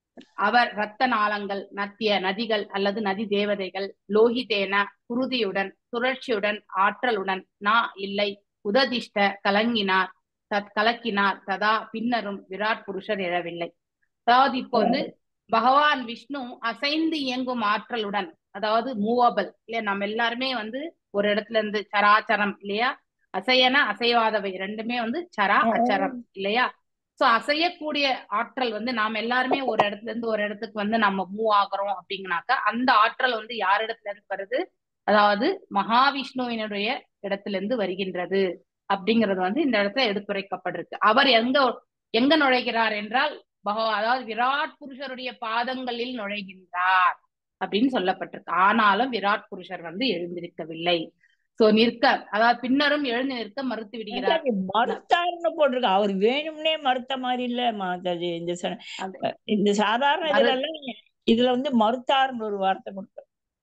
Speaker 1: அவர் இரத்த நாளங்கள் நத்திய நதிகள் அல்லது நதி தேவதைகள் லோகிதேன குருதியுடன் சுழற்சியுடன் ஆற்றலுடன் நா இல்லை உததிஷ்ட கலங்கினார் தத் கலக்கினார் ததா பின்னரும் விராட் புருஷர் எழவில்லை அதாவது இப்போ வந்து பகவான் விஷ்ணு அசைந்து இயங்கும் ஆற்றலுடன் அதாவது மூவபிள் இல்லையா நம்ம எல்லாருமே வந்து ஒரு இடத்துல இருந்து சராச்சரம் இல்லையா அசையன அசைவாதவை ரெண்டுமே வந்து சரா அச்சரம் இல்லையா சோ அசையக்கூடிய ஆற்றல் வந்து நாம எல்லாருமே ஒரு இடத்துல இருந்து ஒரு இடத்துக்கு வந்து நம்ம மூவ் ஆகுறோம் அப்படிங்கனாக்கா அந்த ஆற்றல் வந்து யார் இடத்துல இருந்து வருது அதாவது மகாவிஷ்ணுவினுடைய இடத்துல இருந்து வருகின்றது அப்படிங்கிறது வந்து இந்த இடத்துல எடுத்துரைக்கப்பட்டிருக்கு அவர் எங்க எங்க நுழைகிறார் என்றால் பகவா அதாவது விராட் புருஷருடைய பாதங்களில் நுழைகின்றார் அப்படின்னு சொல்லப்பட்டிருக்கு ஆனாலும் விராட் புருஷர் வந்து எழுந்திருக்கவில்லை சோ நிற்க அதாவது பின்னரும் எழுந்து நிற்க மறுத்து விடுகிறார்
Speaker 5: மாதாஜி மறுத்தாருன்னு போட்டிருக்கு அவர் வேணும்னே மறுத்த மாதிரி இல்ல மாதாஜி இந்த ச-
Speaker 1: அது
Speaker 5: இந்த சாதாரண
Speaker 1: மறு
Speaker 5: இதுல எல்லாம் இதுல வந்து மறுத்தாருன்னு ஒரு வார்த்தை கொடுத்தாரு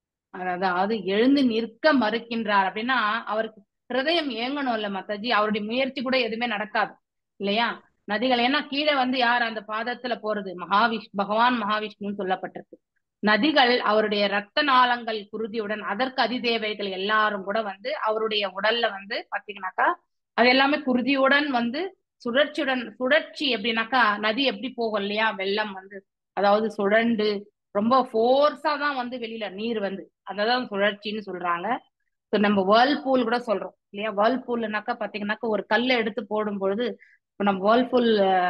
Speaker 1: அதாவது எழுந்து நிற்க மறுக்கின்றார் அப்படின்னா அவருக்கு ஹிருதயம் ஏங்கணும்ல மத்தாஜி அவருடைய முயற்சி கூட எதுவுமே நடக்காது இல்லையா நதிகள் ஏன்னா கீழே வந்து யார் அந்த பாதத்துல போறது மகாவிஷ் பகவான் மகாவிஷ்ணுன்னு சொல்லப்பட்டிருக்கு நதிகள் அவருடைய ரத்த நாளங்கள் குருதியுடன் அதற்கு அதிதேவைகள் எல்லாரும் கூட வந்து அவருடைய உடல்ல வந்து பாத்தீங்கன்னாக்கா அது எல்லாமே குருதியுடன் வந்து சுழற்சியுடன் சுழற்சி எப்படின்னாக்கா நதி எப்படி போகும் இல்லையா வெள்ளம் வந்து அதாவது சுழண்டு ரொம்ப ஃபோர்ஸா தான் வந்து வெளியில நீர் வந்து அததான் சுழற்சின்னு சொல்றாங்க ஸோ நம்ம வேர்ல்பூல் கூட சொல்றோம் இல்லையா வேர்ல்பூல்னாக்கா பாத்தீங்கன்னாக்கா ஒரு கல்லை எடுத்து போடும் பொழுது இப்போ நம்ம வேர்ல்பூல்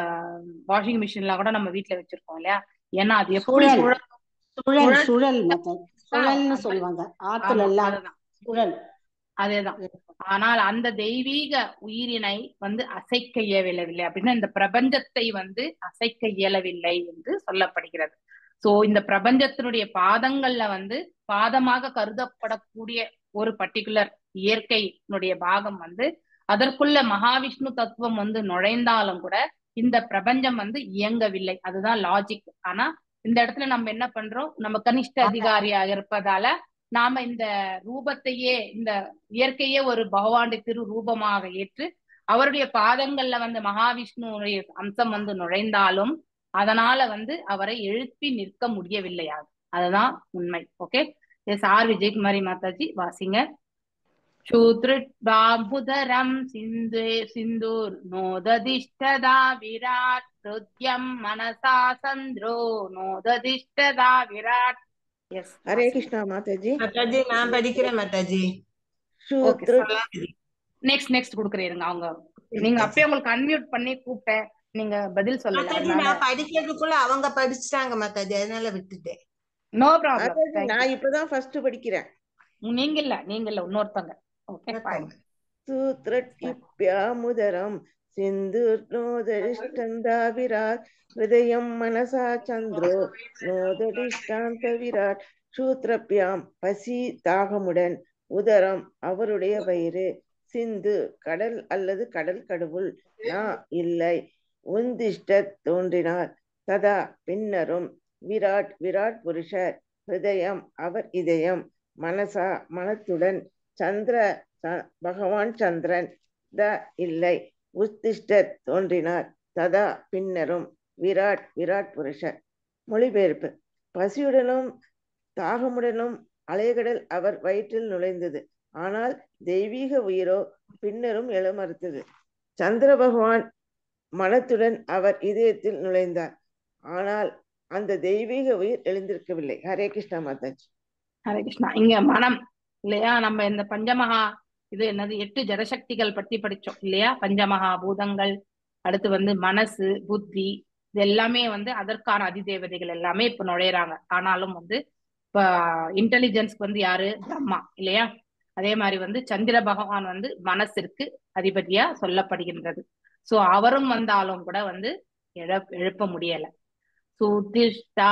Speaker 1: வாஷிங் மிஷின்ல கூட நம்ம வீட்ல வச்சிருக்கோம் இல்லையா ஏன்னா அது எப்படி
Speaker 3: சுழல்
Speaker 1: சுழல்
Speaker 3: சுழல்
Speaker 1: சுழல்
Speaker 3: சுழல் மெத்தட் சுழல்னு
Speaker 1: ஆ,
Speaker 3: சொல்லுவாங்க ஆத்துல
Speaker 1: ஆமா
Speaker 3: எல்லாம்
Speaker 1: அதுதான்
Speaker 3: சுழல்
Speaker 1: அதேதான் ஆனால் அந்த தெய்வீக உயிரினை வந்து அசைக்க இயலவில்லை அப்படின்னா இந்த பிரபஞ்சத்தை வந்து அசைக்க இயலவில்லை என்று சொல்லப்படுகிறது சோ இந்த பிரபஞ்சத்தினுடைய பாதங்கள்ல வந்து பாதமாக கருதப்படக்கூடிய ஒரு பர்டிகுலர் இயற்கையினுடைய பாகம் வந்து அதற்குள்ள மகாவிஷ்ணு தத்துவம் வந்து நுழைந்தாலும் கூட இந்த பிரபஞ்சம் வந்து இயங்கவில்லை அதுதான் லாஜிக் ஆனா இந்த இடத்துல நம்ம என்ன பண்றோம் நம்ம கனிஷ்ட அதிகாரியாக இருப்பதால நாம இந்த ரூபத்தையே இந்த இயற்கையே ஒரு பகவானுடைய திரு ரூபமாக ஏற்று அவருடைய பாதங்கள்ல வந்து மகாவிஷ்ணுடைய அம்சம் வந்து நுழைந்தாலும் அதனால வந்து அவரை எழுப்பி நிற்க முடியவில்லையா அதுதான் உண்மை okay S R Vijayakumari Mataji வாசிங்க शूदृड्बाहुधरं सिन्धु सिन्धुर् नोदधिष्ठदा विराट् हृद्यं मनसा सन्द्रो नोदधिष्ठदा विराट எஸ்
Speaker 8: ஹரே கிருஷ்ணா மாதாஜி
Speaker 9: மாதாஜி நான் படிக்கிறேன் மாதாஜி
Speaker 1: ஓகே
Speaker 8: சூத்ரு
Speaker 1: நெக்ஸ்ட் நெக்ஸ்ட் கொடுக்குறீங்க அவங்க நீங்க அப்பயே உங்களுக்கு அன்மியூட் பண்ணி கூப்பிட்டேன் நீங்க பதில் சொல்லல
Speaker 9: மாதாஜி
Speaker 1: அதனால
Speaker 9: நான் படிக்கிறதுக்குள்ள அவங்க படிச்சுட்டாங்க மாதாஜி அதனால விட்டுட்டேன்
Speaker 1: நோ ப்ராப்ளம்
Speaker 8: மாதாஜி நான் இப்பதான் ஃபர்ஸ்ட் படிக்கிறேன்
Speaker 1: நீங்க இல்ல நீங்க இல்ல இன்னொருத்தங்க ஓகே ஃபைன்
Speaker 8: சூத்ரட்யிப்யாமுதரம் சிந்துர்னோதரிஷ்டந்தா விராட் ஹிருதயம் மனசா சந்திரோ நோதரிஷ்டாந்த விராட் சூத்ரப்யாம் பசி தாகமுடன் உதரம் அவருடைய வயிறு சிந்து கடல் அல்லது கடல் கடவுள் நா இல்லை உந்திஷ்ட தோன்றினார் ததா பின்னரும் விராட் விராட் புருஷர் ஹிருதயம் அவர் இதயம் மனசா மனத்துடன் சந்திர ச- பகவான் சந்திரன் த இல்லை உத்திஷ்டர் தோன்றினார் ததா பின்னரும் விராட் விராட் புருஷர் மொழிபெயர்ப்பு பசியுடனும் தாகமுடனும் அலைகடல் அவர் வயிற்றில் நுழைந்தது ஆனால் தெய்வீக உயிரோ பின்னரும் எழ மறுத்தது சந்திர பகவான் மனத்துடன் அவர் இதயத்தில் நுழைந்தார் ஆனால் அந்த தெய்வீக உயிர் எழுந்திருக்கவில்லை ஹரே கிருஷ்ணா மாதாஜி
Speaker 1: ஹரே கிருஷ்ணா இங்க மனம் இல்லையா நம்ம இந்த பஞ்சமகா இது என்னது எட்டு ஜடசக்திகள் பத்தி படிச்சோம் இல்லையா பஞ்சமகா பூதங்கள் அடுத்து வந்து மனசு புத்தி இது எல்லாமே வந்து அதற்கான அதிதேவதைகள் எல்லாமே இப்ப நுழையறாங்க ஆனாலும் வந்து இப்ப இன்டெலிஜென்ஸ்க்கு வந்து யாரு பிரம்மா இல்லையா அதே மாதிரி வந்து சந்திர பகவான் வந்து மனசிற்கு அதிபதியா சொல்லப்படுகின்றது சோ அவரும் வந்தாலும் கூட வந்து எழ எழுப்ப முடியல சுதிஷ்டா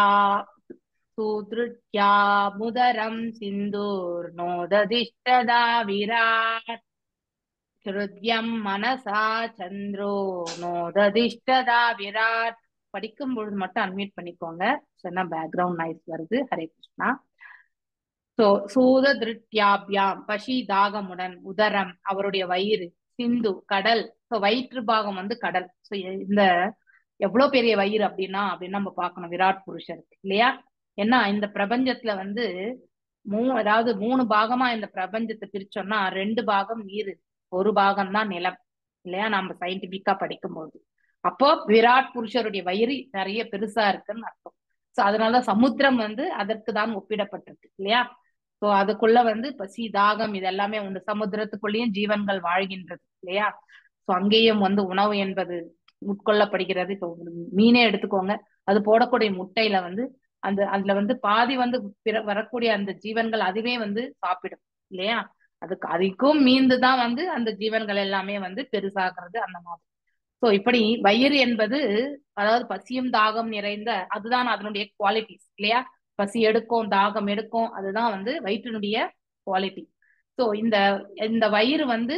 Speaker 1: சூத்ருட்யா முதரம் சிந்தூர் நோததிஷ்டதா விராட் ஹிருத்யம் மனசா சந்திரோ நோததிஷ்டதா விராட் படிக்கும் பொழுது மட்டும் அன்மியூட் பண்ணிக்கோங்க சொன்னா பேக்ரவுண்ட் நாய்ஸ் வருது ஹரே கிருஷ்ணா சோ சூத திருட்யாபியாம் பசி தாகமுடன் உதரம் அவருடைய வயிறு சிந்து கடல் சோ வயிற்று பாகம் வந்து கடல் சோ இந்த எவ்வளவு பெரிய வயிறு அப்படின்னா அப்படின்னு நம்ம பார்க்கணும் விராட் புருஷருக்கு இல்லையா ஏன்னா இந்த பிரபஞ்சத்துல வந்து மூ அதாவது மூணு பாகமா இந்த பிரபஞ்சத்தை பிரிச்சோம்னா ரெண்டு பாகம் நீர் ஒரு பாகம் தான் நிலம் இல்லையா நம்ம சயின்டிபிக்கா படிக்கும்போது அப்போ விராட் புருஷருடைய வயிறு நிறைய பெருசா இருக்குன்னு அர்த்தம் சோ அதனால சமுத்திரம் வந்து அதற்கு தான் ஒப்பிடப்பட்டிருக்கு இல்லையா சோ அதுக்குள்ள வந்து பசி தாகம் இது எல்லாமே உண்டு சமுத்திரத்துக்குள்ளேயும் ஜீவன்கள் வாழ்கின்றது இல்லையா சோ அங்கேயும் வந்து உணவு என்பது உட்கொள்ளப்படுகிறது இப்போ மீனே எடுத்துக்கோங்க அது போடக்கூடிய முட்டையில வந்து அந்த அதுல வந்து பாதி வந்து பிற வரக்கூடிய அந்த ஜீவன்கள் அதுவே வந்து சாப்பிடும் இல்லையா அதுக்கு அதுக்கும் மீந்து தான் வந்து அந்த ஜீவன்கள் எல்லாமே வந்து பெருசாகிறது அந்த மாதிரி சோ இப்படி வயிறு என்பது அதாவது பசியும் தாகம் நிறைந்த அதுதான் அதனுடைய குவாலிட்டிஸ் இல்லையா பசி எடுக்கும் தாகம் எடுக்கும் அதுதான் வந்து வயிற்றினுடைய குவாலிட்டி சோ இந்த இந்த வயிறு வந்து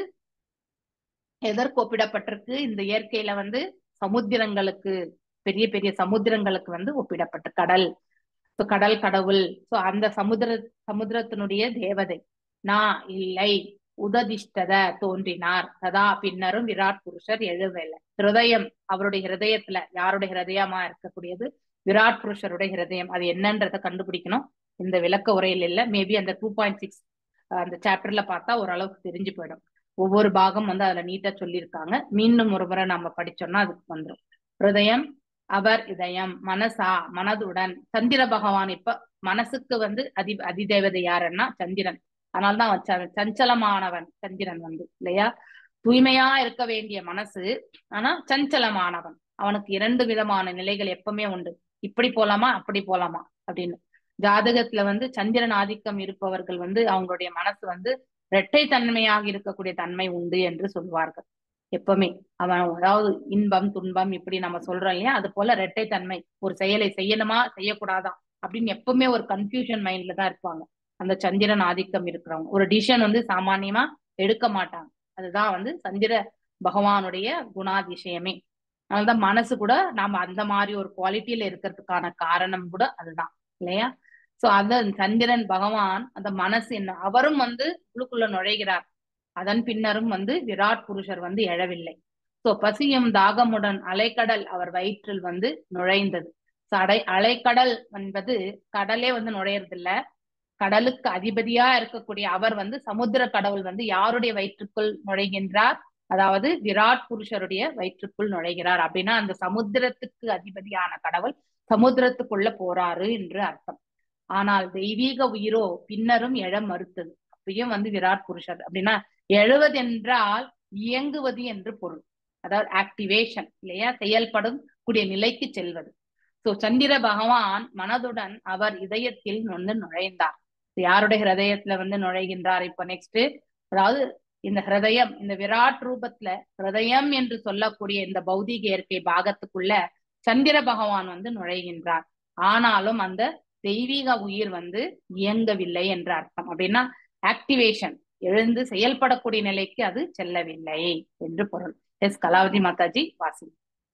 Speaker 1: எதற்கு ஒப்பிடப்பட்டிருக்கு இந்த இயற்கையில வந்து சமுத்திரங்களுக்கு பெரிய பெரிய சமுத்திரங்களுக்கு வந்து ஒப்பிடப்பட்ட கடல் சோ கடல் கடவுள் சோ அந்த சமுத்திர சமுத்திரத்தினுடைய தேவதை நான் இல்லை உததிஷ்டத தோன்றினார் ததா பின்னரும் விராட் புருஷர் எழுவேலை ஹிருதயம் அவருடைய ஹிருதயத்துல யாருடைய ஹிருதயமா இருக்கக்கூடியது விராட் புருஷருடைய ஹிருதயம் அது என்னன்றத கண்டுபிடிக்கணும் இந்த விளக்க உரையில் இல்ல மேபி அந்த டூ பாயிண்ட் சிக்ஸ் அந்த சாப்டர்ல பார்த்தா ஓரளவுக்கு தெரிஞ்சு போயிடும் ஒவ்வொரு பாகம் வந்து அதுல நீட்டா சொல்லியிருக்காங்க மீண்டும் ஒரு முறை நம்ம படிச்சோம்னா அதுக்கு வந்துடும் ஹிருதயம் அவர் இதயம் மனசா மனதுடன் சந்திர பகவான் இப்ப மனசுக்கு வந்து அதி அதிதேவதை யாருன்னா சந்திரன் அதனால்தான் அவன் ச- சஞ்சலமானவன் சந்திரன் வந்து இல்லையா தூய்மையா இருக்க வேண்டிய மனசு ஆனா சஞ்சலமானவன் அவனுக்கு இரண்டு விதமான நிலைகள் எப்பவுமே உண்டு இப்படி போலாமா அப்படி போலாமா அப்படின்னு ஜாதகத்துல வந்து சந்திரன் ஆதிக்கம் இருப்பவர்கள் வந்து அவங்களுடைய மனசு வந்து இரட்டை தன்மையாக இருக்கக்கூடிய தன்மை உண்டு என்று சொல்வார்கள் எப்பவுமே அவன் அதாவது இன்பம் துன்பம் இப்படி நம்ம சொல்றோம் இல்லையா அது போல இரட்டை தன்மை ஒரு செயலை செய்யணுமா செய்யக்கூடாதா அப்படின்னு எப்பவுமே ஒரு கன்ஃபியூஷன் மைண்ட்ல தான் இருப்பாங்க அந்த சந்திரன் ஆதிக்கம் இருக்கிறவங்க ஒரு டிசிஷன் வந்து சாமானியமா எடுக்க மாட்டாங்க அதுதான் வந்து சந்திர பகவானுடைய குணாதிசயமே அதனாலதான் மனசு கூட நாம அந்த மாதிரி ஒரு குவாலிட்டியில இருக்கிறதுக்கான காரணம் கூட அதுதான் இல்லையா சோ அந்த சந்திரன் பகவான் அந்த மனசு என்ன அவரும் வந்து உள்ளுக்குள்ள நுழைகிறார் அதன் பின்னரும் வந்து விராட் புருஷர் வந்து எழவில்லை சோ பசியும் தாகமுடன் அலைக்கடல் அவர் வயிற்றில் வந்து நுழைந்தது So, அடை அலைக்கடல் என்பது கடலே வந்து நுழையறது இல்ல கடலுக்கு அதிபதியா இருக்கக்கூடிய அவர் வந்து சமுத்திர கடவுள் வந்து யாருடைய வயிற்றுக்குள் நுழைகின்றார் அதாவது விராட் புருஷருடைய வயிற்றுக்குள் நுழைகிறார் அப்படின்னா அந்த சமுத்திரத்துக்கு அதிபதியான கடவுள் சமுத்திரத்துக்குள்ள போறாரு என்று அர்த்தம் ஆனால் தெய்வீக உயிரோ பின்னரும் எழ மறுத்தது அப்பயும் வந்து விராட் புருஷர் அப்படின்னா எழுவது என்றால் இயங்குவது என்று பொருள் அதாவது ஆக்டிவேஷன் இல்லையா செயல்படும் கூடிய நிலைக்கு செல்வது சோ சந்திர பகவான் மனதுடன் அவர் இதயத்தில் வந்து நுழைந்தார் யாருடைய ஹிருதயத்துல வந்து நுழைகின்றார் இப்ப நெக்ஸ்ட் அதாவது இந்த ஹிருதயம் இந்த விராட் ரூபத்துல ஹிருதயம் என்று சொல்லக்கூடிய இந்த பௌதிக இயற்கை பாகத்துக்குள்ள சந்திர பகவான் வந்து நுழைகின்றார் ஆனாலும் அந்த தெய்வீக உயிர் வந்து இயங்கவில்லை என்ற அர்த்தம் அப்படின்னா ஆக்டிவேஷன் எழுந்து செயல்படக்கூடிய நிலைக்கு அது செல்லவில்லை என்று பொருள் எஸ் கலாவதி மாதாஜி வாசி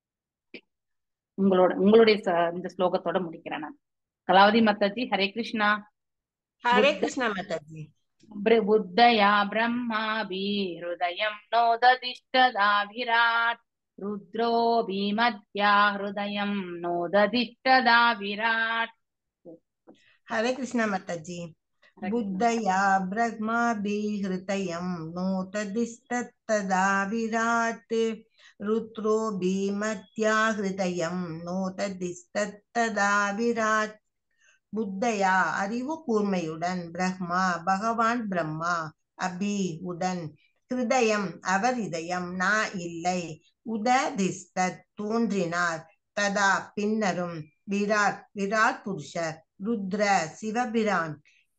Speaker 1: உங்களோட உங்களுடைய ச- இந்த ஸ்லோகத்தோட முடிக்கிறேன் நான் கலாவதி மாதாஜி ஹரே கிருஷ்ணா
Speaker 9: ஹரே
Speaker 1: புத்த
Speaker 9: கிருஷ்ணா மாதாஜி
Speaker 1: ब्र- बुद्धया ब्रह्माभिहृदयं नोदतिष्ठदा विराट् रुद्रो भीमत्या हृदयं नोदतिष्ठदा विराट्
Speaker 9: हरे कृष्णा माताजी
Speaker 1: हरे कृष्णा
Speaker 9: बुद्धया ब्रह्माभिहृतयं नोतदिस्तत्तदा विराट् रुद्रो भीमत्या हृदयं नोतदिस्तत्तदा विराட் புத்தையா அறிவு கூர்மையுடன் பிரம்மா பகவான் பிரம்மா அபி உடன் ஹிருதயம் அவர் இதயம் நா இல்லை உததிஸ்தத் தோன்றினார் ததா பின்னரும் விராட் விராட் புருஷர் ருத்ர சிவபிரான்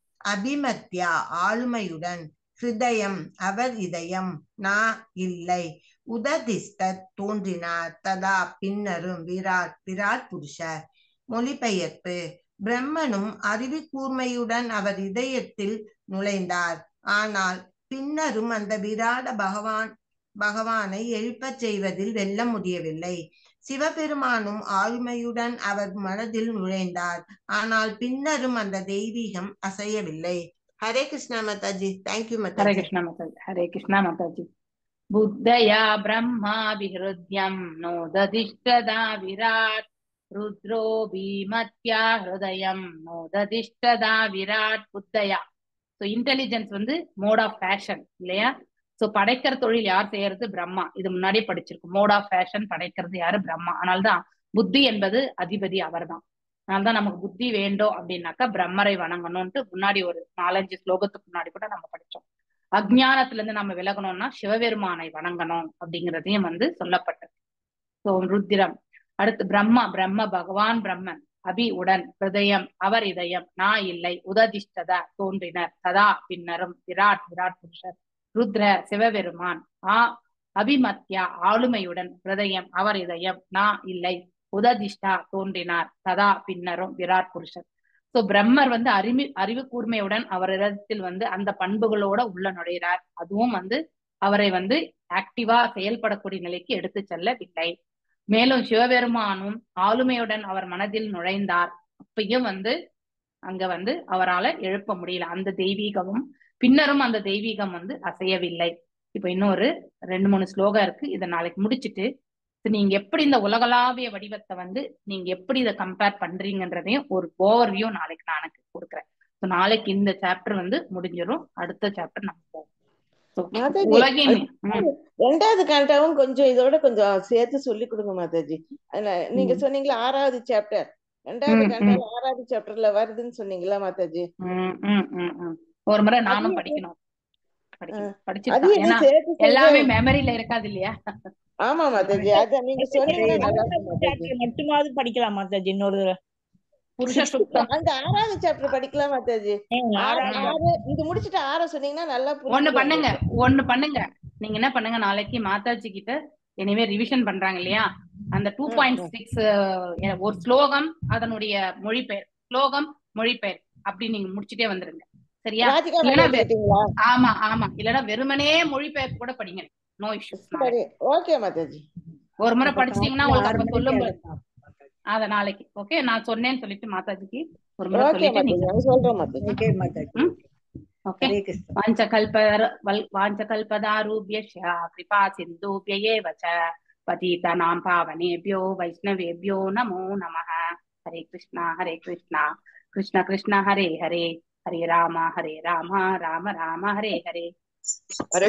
Speaker 9: அபிமத்யா ஆளுமையுடன் ஹிருதயம் அவர் இதயம் நா இல்லை உததிஸ்தத் தோன்றினார் ததா பின்னரும் விராட் விராட் புருஷர் மொழிபெயர்ப்பு பிரம்மனும் அறிவு கூர்மையுடன் அவர் இதயத்தில் நுழைந்தார் ஆனால் பின்னரும் அந்த விராட பகவான் பகவானை எழுப்பச் செய்வதில் வெல்ல முடியவில்லை சிவபெருமானும் ஆளுமையுடன் அவர் மனதில் நுழைந்தார் ஆனால் பின்னரும் அந்த தெய்வீகம் அசையவில்லை ஹரே கிருஷ்ணா மாதாஜி தேங்க்யூ
Speaker 1: हरे
Speaker 9: மாதாஜி
Speaker 1: कृष्णा माताजी हरे कृष्णा माताजी बुद्धया ब्रह्माभिहृद्यं नोदधिष्ठदा विराट् रुद्रो भीमत्या हृदयं नोदधिष्ठदा विराட் புத்தயா ஸோ இன்டெலிஜென்ஸ் வந்து மோட் ஆஃப் ஃபேஷன் இல்லையா ஸோ படைக்கிற தொழில் யார் செய்யறது பிரம்மா இது முன்னாடியே படிச்சிருக்கும் மோட் ஆஃப் ஃபேஷன் படைக்கிறது யாரு பிரம்மா அதனால்தான் புத்தி என்பது அதிபதி அவர்தான் அதனால்தான் நமக்கு புத்தி வேண்டும் அப்படின்னாக்கா பிரம்மரை வணங்கணும்ட்டு முன்னாடி ஒரு நாலஞ்சு ஸ்லோகத்துக்கு முன்னாடி கூட நம்ம படிச்சோம் அஜ்ஞானத்துல இருந்து நம்ம விலகணும்னா சிவபெருமானை வணங்கணும் அப்படிங்கிறதையும் வந்து சொல்லப்பட்டது ஸோ ருத்திரம் அடுத்து பிரம்மா பிரம்ம பகவான் பிரம்மன் அபி உடன் ஹிருதயம் அவர் இதயம் நான் இல்லை உததிஷ்டத தோன்றினர் ததா பின்னரும் விராட் விராட் புருஷர் ருத்ர சிவபெருமான் ஆ அபிமத்யா ஆளுமையுடன் ஹிருதயம் அவர் இதயம் நான் இல்லை உததிஷ்டா தோன்றினார் ததா பின்னரும் விராட் புருஷர் சோ பிரம்மர் வந்து அறிவு அறிவு கூர்மையுடன் அவரிடத்தில் வந்து அந்த பண்புகளோட உள்ள நுழைகிறார் அதுவும் வந்து அவரை வந்து ஆக்டிவா செயல்படக்கூடிய நிலைக்கு எடுத்து செல்லவில்லை மேலும் சிவபெருமானும் ஆளுமையுடன் அவர் மனதில் நுழைந்தார் அப்பயும் வந்து அங்க வந்து அவரால எழுப்ப முடியல அந்த தெய்வீகமும் பின்னரும் அந்த தெய்வீகம் வந்து அசையவில்லை இப்ப இன்னொரு ரெண்டு மூணு ஸ்லோகம் இருக்கு இதை நாளைக்கு முடிச்சிட்டு நீங்க எப்படி இந்த உலகளாவிய வடிவத்தை வந்து நீங்க எப்படி இதை கம்பேர் பண்றீங்கன்றதையும் ஒரு ஓவர்வியூ நாளைக்கு நான் எனக்கு கொடுக்குறேன் ஸோ நாளைக்கு இந்த சாப்டர் வந்து முடிஞ்சிடும் அடுத்த சாப்டர் நம்ம போவோம் So,
Speaker 8: மாதாஜி
Speaker 1: உலகின்
Speaker 8: அது ரெண்டாவது காண்டாவும் கொஞ்சம் இதோட கொஞ்சம் சேர்த்து சொல்லி கொடுங்க மாதாஜி அதுல நீங்க
Speaker 1: ம்.
Speaker 8: சொன்னீங்களா ஆறாவது சாப்டர் ரெண்டாவது
Speaker 1: ம்,
Speaker 8: காண்டால ஆறாவது சாப்டர்ல வருதுன்னு சொன்னீங்களா மாதாஜி
Speaker 1: ம், ம், ம், ம். ஒரு முறை நானும்
Speaker 8: அதையும்
Speaker 1: படிக்கணும் படிக்கணும்
Speaker 8: அதையும்
Speaker 1: படிச்சுட்டு ஏன்னா
Speaker 8: சேர்த்து கொஞ்சம்
Speaker 1: எல்லாமே மெமரியில இருக்காது இல்லையா
Speaker 8: ஆமா மாதாஜி அத நீங்க சொன்னீங்கன்னா நல்லா இருக்கும் மாதாஜி
Speaker 5: மட்டுமாவது படிக்கலாம் மாதாஜி இன்னொரு தடவை
Speaker 1: புருஷ சுத்தம்
Speaker 8: அந்த ஆறாவது சாப்டர் படிக்கலாம் மாதாஜி
Speaker 5: ம்,
Speaker 8: ஆறு
Speaker 5: ஆறாவது
Speaker 8: ஆறு இது முடிச்சிட்டு ஆற சொன்னீங்கன்னா நல்லா
Speaker 1: ஒண்ணு
Speaker 8: புரிஞ்சிடும்
Speaker 1: பண்ணுங்க
Speaker 8: உங்களுக்கு
Speaker 1: ஒண்ணு பண்ணுங்க நீங்க என்ன பண்ணுங்க நாளைக்கு மாதாஜி கிட்ட எனிவே ரிவிஷன் பண்றாங்க இல்லையா அந்த டூ
Speaker 8: ம்,
Speaker 1: பாயிண்ட்
Speaker 8: ம்.
Speaker 1: சிக்ஸ் ஒரு ஸ்லோகம் அதனுடைய மொழிபெயர் ஸ்லோகம் மொழிபெயர் அப்படி நீங்க முடிச்சுட்டே வந்துருங்க சரியா
Speaker 8: ராதிகா
Speaker 1: இல்லைன்னா வெ-
Speaker 8: எடுத்துக்கிட்டீங்களா
Speaker 1: ஆமா ஆமா இல்லைன்னா வெறுமனே மொழிபெயர்ப்பு கூட படிங்க நோ இஷ்யூஸ் நாளைக்கு
Speaker 8: சரி ஓகே மாதாஜி
Speaker 1: ஒரு முறை
Speaker 7: அப்ப
Speaker 1: படிச்சிட்டீங்கன்னா
Speaker 7: காலையில
Speaker 1: உங்களுக்கு
Speaker 7: ஆறு
Speaker 1: அப்ப
Speaker 7: மணிக்கு
Speaker 1: சொல்லும்போது
Speaker 7: எடுக்கலாம்
Speaker 1: அத நாளைக்கு ஓகே நான் சொன்னேன்னு சொல்லிட்டு மாதாஜிக்கு ஒரு முறை
Speaker 8: ஓகே
Speaker 1: சொல்லிட்டு
Speaker 8: மாதாஜி
Speaker 1: நீங்க
Speaker 8: நான் சொல்றேன் மாதாஜி
Speaker 7: ஓகே மாதாஜி
Speaker 1: ம் ஓகே
Speaker 7: ஹரே கிருஷ்ணா
Speaker 1: वाञ्छकल्प वल्- वाञ्छकल्पदारुभ्यश्च कृपा सिन्धुभ्य एव च पतितानां पावनेभ्यो वैष्णवेभ्यो नमो नमः हरे कृष्णा हरे कृष्णा कृष्ण कृष्ण हरे हरे हरे राम हरे राम राम राम हरे हरे
Speaker 6: हरे